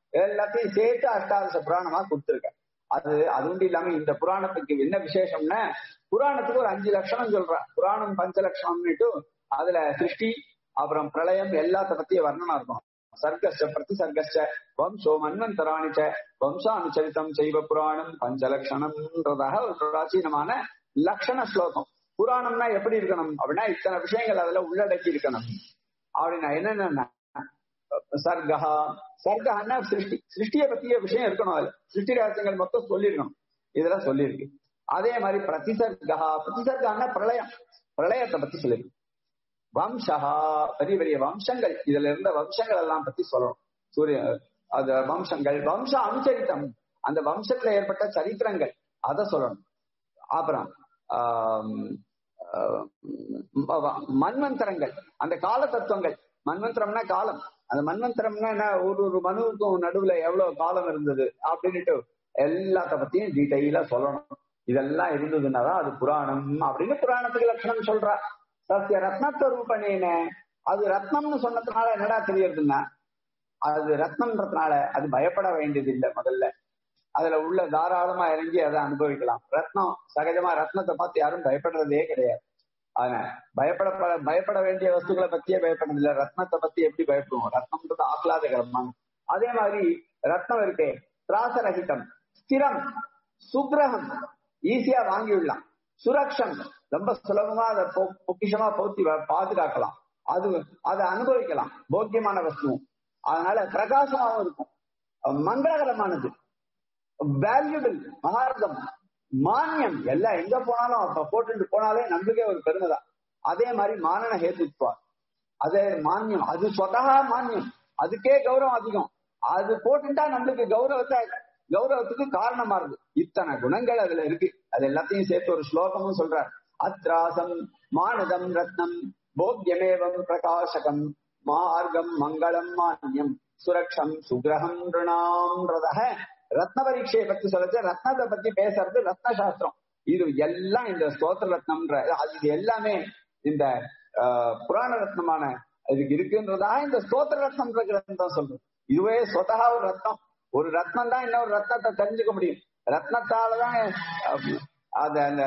எல்லாத்தையும் சேர்த்து அஷ்டாதச புராணமா கொடுத்துருக்க அது அது உண்டு இல்லாம இந்த புராணத்துக்கு என்ன விசேஷம்னா புராணத்துக்கு ஒரு அஞ்சு லட்சணம் சொல்றான் புராணம் பஞ்ச லட்சணம்னுட்டு அதுல சிருஷ்டி அப்புறம் பிரளயம் எல்லாத்த பத்திய வர்ணனா இருக்கும் சர்க்கஸ்ட பிரதி சர்க்கஸ்ட வம்சோ மன்வந்தராணிச்ச வம்சானுச்சரித்தம் செய்வ புராணம் பஞ்சலட்சணம்ன்றதாக ஒரு பிராச்சீனமான லட்சண ஸ்லோகம் புராணம்னா எப்படி இருக்கணும் அப்படின்னா இத்தனை விஷயங்கள் அதுல உள்ளடக்கி இருக்கணும் அப்படின்னா என்னென்ன சர்கா சர்கன்னா சிருஷ்டி சிருஷ்டியை பத்திய விஷயம் இருக்கணும் அதுல சிருஷ்டி ரகசியங்கள் மொத்தம் சொல்லியிருக்கணும் இதெல்லாம் சொல்லியிருக்கு அதே மாதிரி பிரதிசர்கா பிரதிசர்கான்னா பிரளயம் பிரளயத்தை பத்தி சொல்லியிருக்கு வம்சகா பெரிய பெரிய வம்சங்கள் இதுல இருந்த வம்சங்கள் எல்லாம் பத்தி சொல்லணும் சூரிய அது வம்சங்கள் வம்ச அனுச்சரித்தம் அந்த வம்சத்துல ஏற்பட்ட சரித்திரங்கள் அதை சொல்லணும் அப்புறம் மன்வந்தரங்கள் அந்த கால தத்துவங்கள் மன்வந்தரம்னா காலம் அந்த மன்வந்தரம்னா என்ன ஒரு ஒரு மனுவுக்கும் நடுவுல எவ்வளவு காலம் இருந்தது அப்படின்னுட்டு எல்லாத்த பத்தியும் டீட்டெயிலா சொல்லணும் இதெல்லாம் இருந்ததுன்னாதான் அது புராணம் அப்படின்னு புராணத்துக்கு லட்சணம் சொல்றா சத்திய ரத்னஸ்வரூபனேன அது ரத்னம்னு சொன்னதுனால என்னடா தெரியறதுன்னா அது ரத்னம்ன்றதுனால அது பயப்பட வேண்டியது இல்லை முதல்ல அதுல உள்ள தாராளமா இறங்கி அதை அனுபவிக்கலாம் ரத்னம் சகஜமா ரத்னத்தை பார்த்து யாரும் பயப்படுறதே கிடையாது அதனால பயப்பட பயப்பட வேண்டிய வஸ்துக்களை பத்தியே பயப்படுறது இல்லை ரத்னத்தை பத்தி எப்படி பயப்படுவோம் ரத்னம்ன்றது ஆஹ்லாதகரமான அதே மாதிரி ரத்னம் இருக்கே திராசரகிதம் ஸ்திரம் சுக்ரகம் ஈஸியா வாங்கி விடலாம் சுரக்ஷம் ரொம்ப சுலபமா அதை பொக்கிஷமா போத்தி பாதுகாக்கலாம் அது அதை அனுபவிக்கலாம் போக்கியமான வஸ்துவும் அதனால பிரகாசமாவும் இருக்கும் மங்களகரமானது வேல்யூபிள் மகாரதம் மானியம் எல்லாம் எங்க போனாலும் அப்ப போட்டுட்டு போனாலே நம்மளுக்கே ஒரு பெருமை தான் அதே மாதிரி மானன ஹேத்துவா அதே மானியம் அது சொதகா மானியம் அதுக்கே கௌரவம் அதிகம் அது போட்டுட்டா நம்மளுக்கு கௌரவத்தை கௌரவத்துக்கு காரணமா இருக்கு இத்தனை குணங்கள் அதுல இருக்கு அது எல்லாத்தையும் சேர்த்து ஒரு ஸ்லோகமும் சொல்றார் அத்ராசம் மானதம் ரத்னம் போக்கியமேவம் பிரகாசகம் மார்க்கம் மங்களம் மானியம் சுரக்ஷம் சுகிரகம் ரிணாம்ன்றதாக ரத்ன பரீட்சையை பத்தி சொல்லச்சு ரத்னத்தை பத்தி பேசுறது ரத்ன சாஸ்திரம் இது எல்லாம் இந்த ஸ்தோத்திர ரத்னம்ன்ற இது எல்லாமே இந்த புராண ரத்னமான இதுக்கு இருக்குன்றதாக இந்த ஸ்தோத்திர ரத்னம்ன்ற கிரந்தம் சொல்றது இதுவே சொதகா ஒரு ரத்னம் ஒரு ரத்னம் தான் இன்னொரு ரத்னத்தை தெரிஞ்சுக்க முடியும் ரத்னத்தாலதான் அது அந்த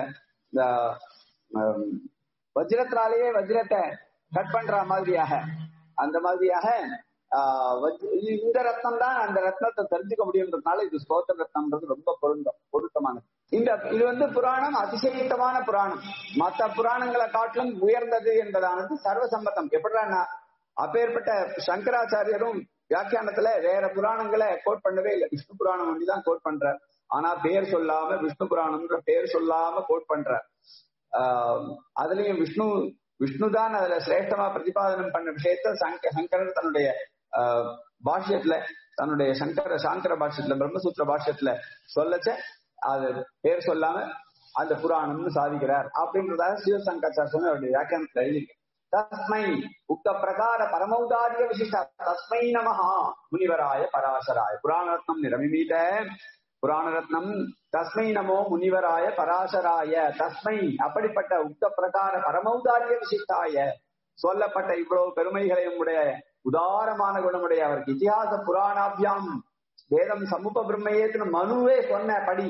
வஜ்ரத்தினாலேயே வஜ்ரத்தை கட் பண்ற மாதிரியாக அந்த மாதிரியாக இந்த ரத்னம் தான் அந்த ரத்னத்தை தெரிஞ்சுக்க முடியுன்றதுனால இது ஸ்தோத்திர ரத்னம்ன்றது ரொம்ப பொருந்தம் பொருத்தமானது இந்த இது வந்து புராணம் அதிசயித்தமான புராணம் மற்ற புராணங்களை காட்டிலும் உயர்ந்தது என்பதானது சர்வசம்மதம் எப்படின்னா அப்பேற்பட்ட சங்கராச்சாரியரும் வியாக்கியானத்துல வேற புராணங்களை கோட் பண்ணவே இல்லை விஷ்ணு புராணம் ஒன்றிதான் கோட் பண்றார் ஆனா பேர் சொல்லாம விஷ்ணு புராணம்ன்ற பேர் சொல்லாம கோட் பண்றார் ஆஹ் அதுலயும் விஷ்ணு விஷ்ணுதான் அதுல சிரேஷ்டமா பிரதிபாதனம் பண்ண விஷயத்த சங்க சங்கரர் தன்னுடைய பாஷ்யத்துல தன்னுடைய சங்கர சாங்கர பாஷ்யத்துல பிரம்மசூத்திர பாஷ்யத்துல சொல்லச்ச அது பேர் சொல்லாம அந்த புராணம்னு சாதிக்கிறார் அப்படின்றதாக சிவசங்கராச்சார் சொன்ன அவருடைய வியாக்கியானத்துல எழுதியிருக்கு தஸ்மை உக்த பிரகார பரமௌதாரிய விசிஷ்ட தஸ்மை நமஹா முனிவராய பராசராய புராணரத்னம் நிரமிமீத புராணரத்னம் தஸ்மை நமோ முனிவராய பராசராய தஸ்மை அப்படிப்பட்ட உக்த பிரகார பரமௌதாரிய விசிஷ்டாய சொல்லப்பட்ட இவ்வளவு பெருமைகளையும் உடைய உதாரமான குணமுடைய அவருக்கு இத்திஹாச புராணாபியாம் வேதம் சமூக பிரம்மையேன்னு மனுவே சொன்ன படி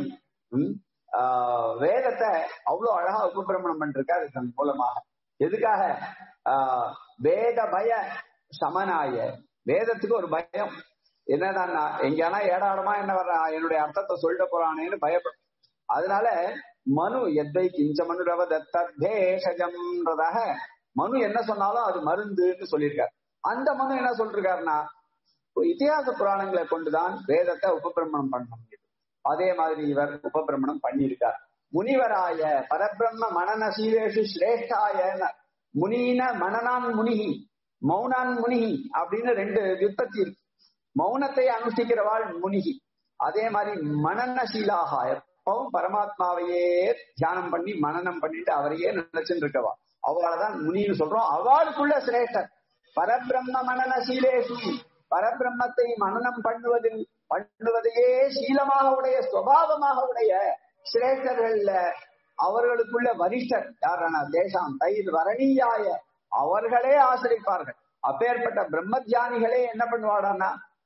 வேதத்தை அவ்வளவு அழகா உபபிரமணம் பண்ணிருக்காரு இதன் மூலமாக எதுக்காக ஆஹ் வேத பய சமனாய வேதத்துக்கு ஒரு பயம் என்னதான் எங்கேனா ஏடாடமா என்ன வர்ற என்னுடைய அர்த்தத்தை சொல்லிட போறானேன்னு பயப்படும் அதனால மனு எத்தை கிஞ்ச மனு ரவ தத்தேஷஜம்ன்றதாக மனு என்ன சொன்னாலும் அது மருந்துன்னு சொல்லியிருக்காரு அந்த மனு என்ன சொல்லிருக்காருன்னா இத்தியாச புராணங்களை கொண்டுதான் வேதத்தை உபபிரமணம் பண்ண முடியுது அதே மாதிரி இவர் உபபிரமணம் பண்ணியிருக்கார் முனிவராய பரபிரம்ம மனநசீலேஷு சிரேஷ்டாய முனின மனநான் முனிகி மௌனான் முனிகி அப்படின்னு ரெண்டு விற்பத்தி இருக்கு மௌனத்தை அனுஷ்டிக்கிறவாள் முனிகி அதே மாதிரி மனநசீலாக எப்பவும் பரமாத்மாவையே தியானம் பண்ணி மனநம் பண்ணிட்டு அவரையே நினைச்சுட்டு இருக்கவா அவளாதான் முனின்னு சொல்றோம் அவளுக்குள்ள சிரேஷ்டர் பரபிரம்ம மனநசீலேஷு பரபிரம்மத்தை மனநம் பண்ணுவதில் பண்ணுவதையே சீலமாக உடைய சுவாவமாக உடைய சிரேஷ்டர்கள்ல அவர்களுக்குள்ள வரிஷ்டர் யாரான தேசம் தயிர் வரணீயாய அவர்களே ஆசிரிப்பார்கள் அப்பேற்பட்ட பிரம்ம தியானிகளே என்ன பண்ணுவாடான்னா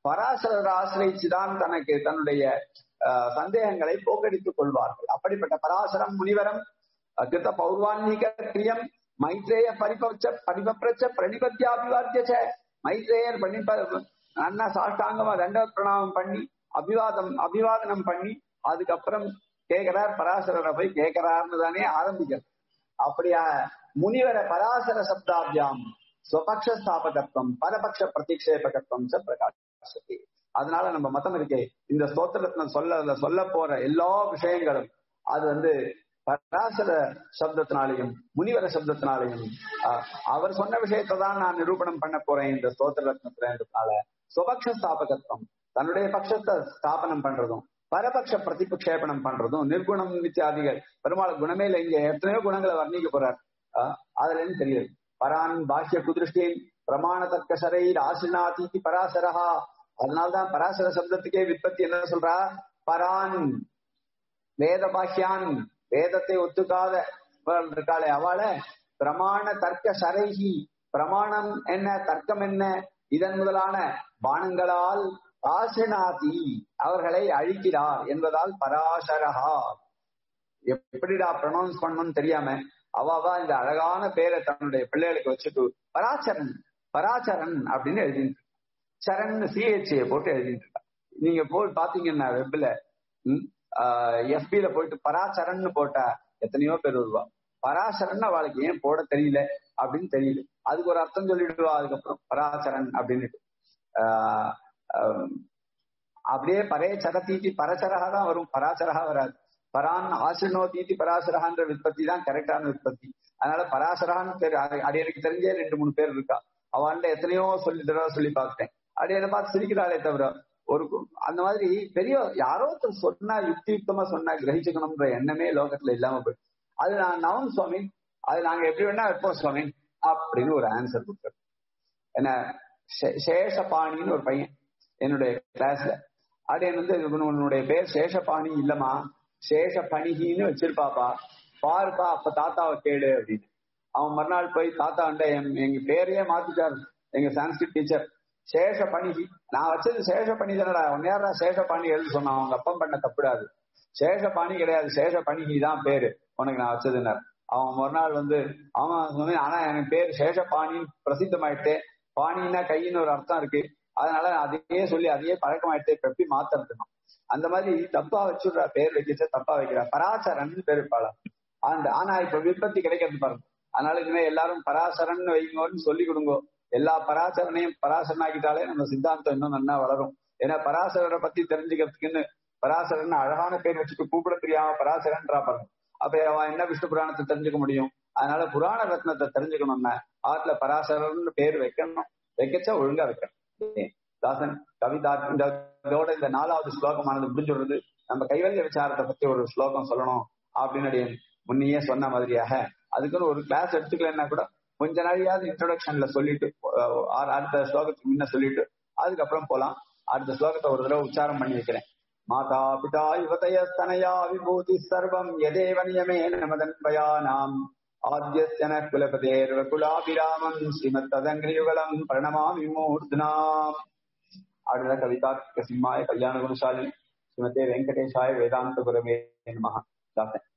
பராசரர் ஆசிரிச்சுதான் தனக்கு தன்னுடைய ஆஹ், சந்தேகங்களை போக்கடித்துக் கொள்வார்கள் அப்படிப்பட்ட பராசரம் முனிவரம் கிருத பௌர்வான்மிக கிரியம் மைத்ரேய பரிபச்ச பரிபப்ரச்ச பிரணிபத்தியாபிவாத்தியச்ச மைத்ரேயர் பண்ணிப்ப அண்ணா சாஷ்டாங்கமா தண்டவத் பிரணாமம் பண்ணி அபிவாதம் அபிவாதனம் பண்ணி அதுக்கப்புறம் கேட்கிறார் பராசரரை போய் கேட்கிறார்னு தானே ஆரம்பிக்கிறது அப்படியா முனிவர பராசர சப்தாபியாம் ஸ்வபக்ஷ ஸ்தாபகத்துவம் பரபக்ஷ பிரதிக்ஷேபகத்துவம் ச பிரகாசதி அதனால நம்ம மதம் இருக்கே இந்த ஸ்தோத்திரத்துல சொல்ல சொல்ல போற எல்லா விஷயங்களும் அது வந்து பராசர சப்தத்தினாலையும் முனிவர சப்தத்தினாலையும் ஆஹ், அவர் சொன்ன விஷயத்தை தான் நான் நிரூபணம் பண்ண போறேன் இந்த ஸ்தோத்திர ரத்னத்தினால சுபக்ஷ ஸ்தாபகத்துவம் தன்னுடைய பட்சத்தை ஸ்தாபனம் பண்றதும் பரபக்ஷ பிரதிபக்ஷேபணம் பண்றதும் நிர்குணம் நித்தியாதிகள் பெருமாள் குணமே இல்லை இங்க எத்தனையோ குணங்களை வர்ணிக்க போறார் ஆஹ், அதுல இருந்து தெரியுது பரான் பாஷ்ய குதிருஷ்டின் பிரமாண தர்க்க சரைர் ஆசினாதி பராசரஹா அதனால்தான் பராசர சப்தத்துக்கே விற்பத்தி என்ன சொல்றா பரான் வேத பாஷ்யான் வேதத்தை ஒத்துக்காத இருக்காளே அவளை பிரமாண தர்க்க சரைகி பிரமாணம் என்ன தர்க்கம் என்ன இதன் முதலான பானங்களால் ஆசினாதி அவர்களை அழிக்கிறார் என்பதால் பராசரஹா எப்படிடா ப்ரொனவுன்ஸ் பண்ணணும்னு தெரியாம அவாவா இந்த அழகான பேரை தன்னுடைய பிள்ளைகளுக்கு வச்சுட்டு பராச்சரன் பராச்சரன் அப்படின்னு எழுதிட்டு சரண் சிஹெச்ஏ போட்டு எழுதிட்டு இருக்கா நீங்க போய் பாத்தீங்கன்னா வெப்ல எஃபில போயிட்டு பராச்சரன் போட்டா எத்தனையோ பேர் வருவா பராசரன் அவளுக்கு ஏன் போட தெரியல அப்படின்னு தெரியல அதுக்கு ஒரு அர்த்தம் சொல்லிடுவா அதுக்கப்புறம் பராசரன் அப்படின்னு ஆஹ் ஆஹ் அப்படியே பரே சரத்தீட்டி பரச்சரகா தான் வரும் பராசரகா வராது பரான் ஆசினோ தீட்டி பராசரகான்ற விற்பத்தி தான் கரெக்டான விற்பத்தி அதனால பராசரகான்னு பேர் அது அது எனக்கு தெரிஞ்சே ரெண்டு மூணு பேர் இருக்கா அவன்கிட்ட எத்தனையோ சொல்லி தடவை சொல்லி பார்த்துட்டேன் அப்படி என்ன பார்த்து சிரிக்கிறாளே தவிர ஒரு கு- அந்த மாதிரி பெரிய யாரோ ஒருத்தர் சொன்னா யுக்தியுக்தமா சொன்னா கிரகிச்சுக்கணும்ன்ற எண்ணமே லோகத்துல இல்லாம போயிடுச்சு அது நான் நவம் சுவாமி அது நாங்க எப்படி வேணா வைப்போம் சுவாமி அப்படின்னு ஒரு ஆன்சர் கொடுத்தாரு என்ன சே- சேஷபாணின்னு ஒரு பையன் என்னுடைய கிளாஸ்ல அப்படின்னு வந்து இவனு- உன்னுடைய பேர் சேஷபாணி இல்லம்மா சேஷபணிகின்னு வச்சிருப்பாப்பா பாருப்பா அப்ப தாத்தாவை கேடு அப்படின்னு அவன் மறுநாள் போய் தாத்தா வந்து எங்க பேரையே மாத்திட்டாரு எங்க சான்ஸ்கிரிட் டீச்சர் சேஷ பணிகி நான் வச்சது சேஷ பணி தானடா உன்னையாரா சேஷ பாணி எழுத சொன்னான் அவங்க அப்பம் பண்ண தப்புடாது சேஷ பாணி கிடையாது சேஷ பணிகி தான் பேரு உனக்கு நான் வச்சதுன்னார் அவன் மறுநாள் வந்து அவன் சொன்னேன், ஆனா எனக்கு பேர் சேஷபாணின்னு பிரசித்தமாயிட்டு பாணின்னா கையின்னு ஒரு அர்த்தம் இருக்கு அதனால அதையே சொல்லி அதையே பழக்கமாயிட்டு இப்ப எப்படி மாத்தறதுனா அந்த மாதிரி தப்பா வச்சுடுறா பேர் வைக்கிச்சா தப்பா வைக்கிறா பராசரன் பேர் இருப்பாளா அந்த ஆனா இப்ப விற்பத்தி கிடைக்கிறது பாருங்க அதனால இனிமே எல்லாரும் பராசரன் வைங்கன்னு சொல்லி கொடுங்க எல்லா பராசரனையும் பராசரன் ஆக்கிட்டாலே நம்ம சித்தாந்தம் இன்னும் நல்லா வளரும் ஏன்னா பராசரரை பத்தி தெரிஞ்சுக்கிறதுக்குன்னு பராசரன் அழகான பேர் வச்சுட்டு கூப்பிட தெரியாம பராசரன்றா பாருங்க அப்ப அவன் என்ன விஷ்ணு புராணத்தை தெரிஞ்சுக்க முடியும் அதனால புராண ரத்னத்தை தெரிஞ்சுக்கணும்னா ஆத்துல பராசரன் பேர் வைக்கணும் வைக்கச்சா ஒழுங்கா வைக்கணும் தாசன் கவிதா இந்த இதோட இந்த நாலாவது ஸ்லோகமானது முடிஞ்சுடுறது நம்ம கைவல்ய விசாரத்தை பத்தி ஒரு ஸ்லோகம் சொல்லணும் அப்படின்னு அடியேன் முன்னையே சொன்ன மாதிரியாக அதுக்குன்னு ஒரு கிளாஸ் எடுத்துக்கலன்னா கூட கொஞ்ச நாளையாவது இன்ட்ரோடக்ஷன்ல சொல்லிட்டு அஹ், ஆ- அடுத்த ஸ்லோகத்துக்கு முன்ன சொல்லிட்டு அதுக்கப்புறம் போலாம் அடுத்த ஸ்லோகத்தை ஒரு தடவை உச்சாரம் பண்ணி வைக்கிறேன் மாதா பிதா யுவதயஸ்தனயா விபூதி சர்வம் எதேவ நியமேன மதன்பயானாம் ஆத்யஸ்தன குலபதேர்வ குலாபிராமம் ஸ்ரீமத் ததங்கிரியுகலம் பிரணமாமி மூர்த்னாம் அடுத்த கவிதார்த்திக சிம்மாய கல்யாண குணசாலி ஸ்ரீமதே வெங்கடேஷாய வேதாந்த குரவே நமஹ தாசன்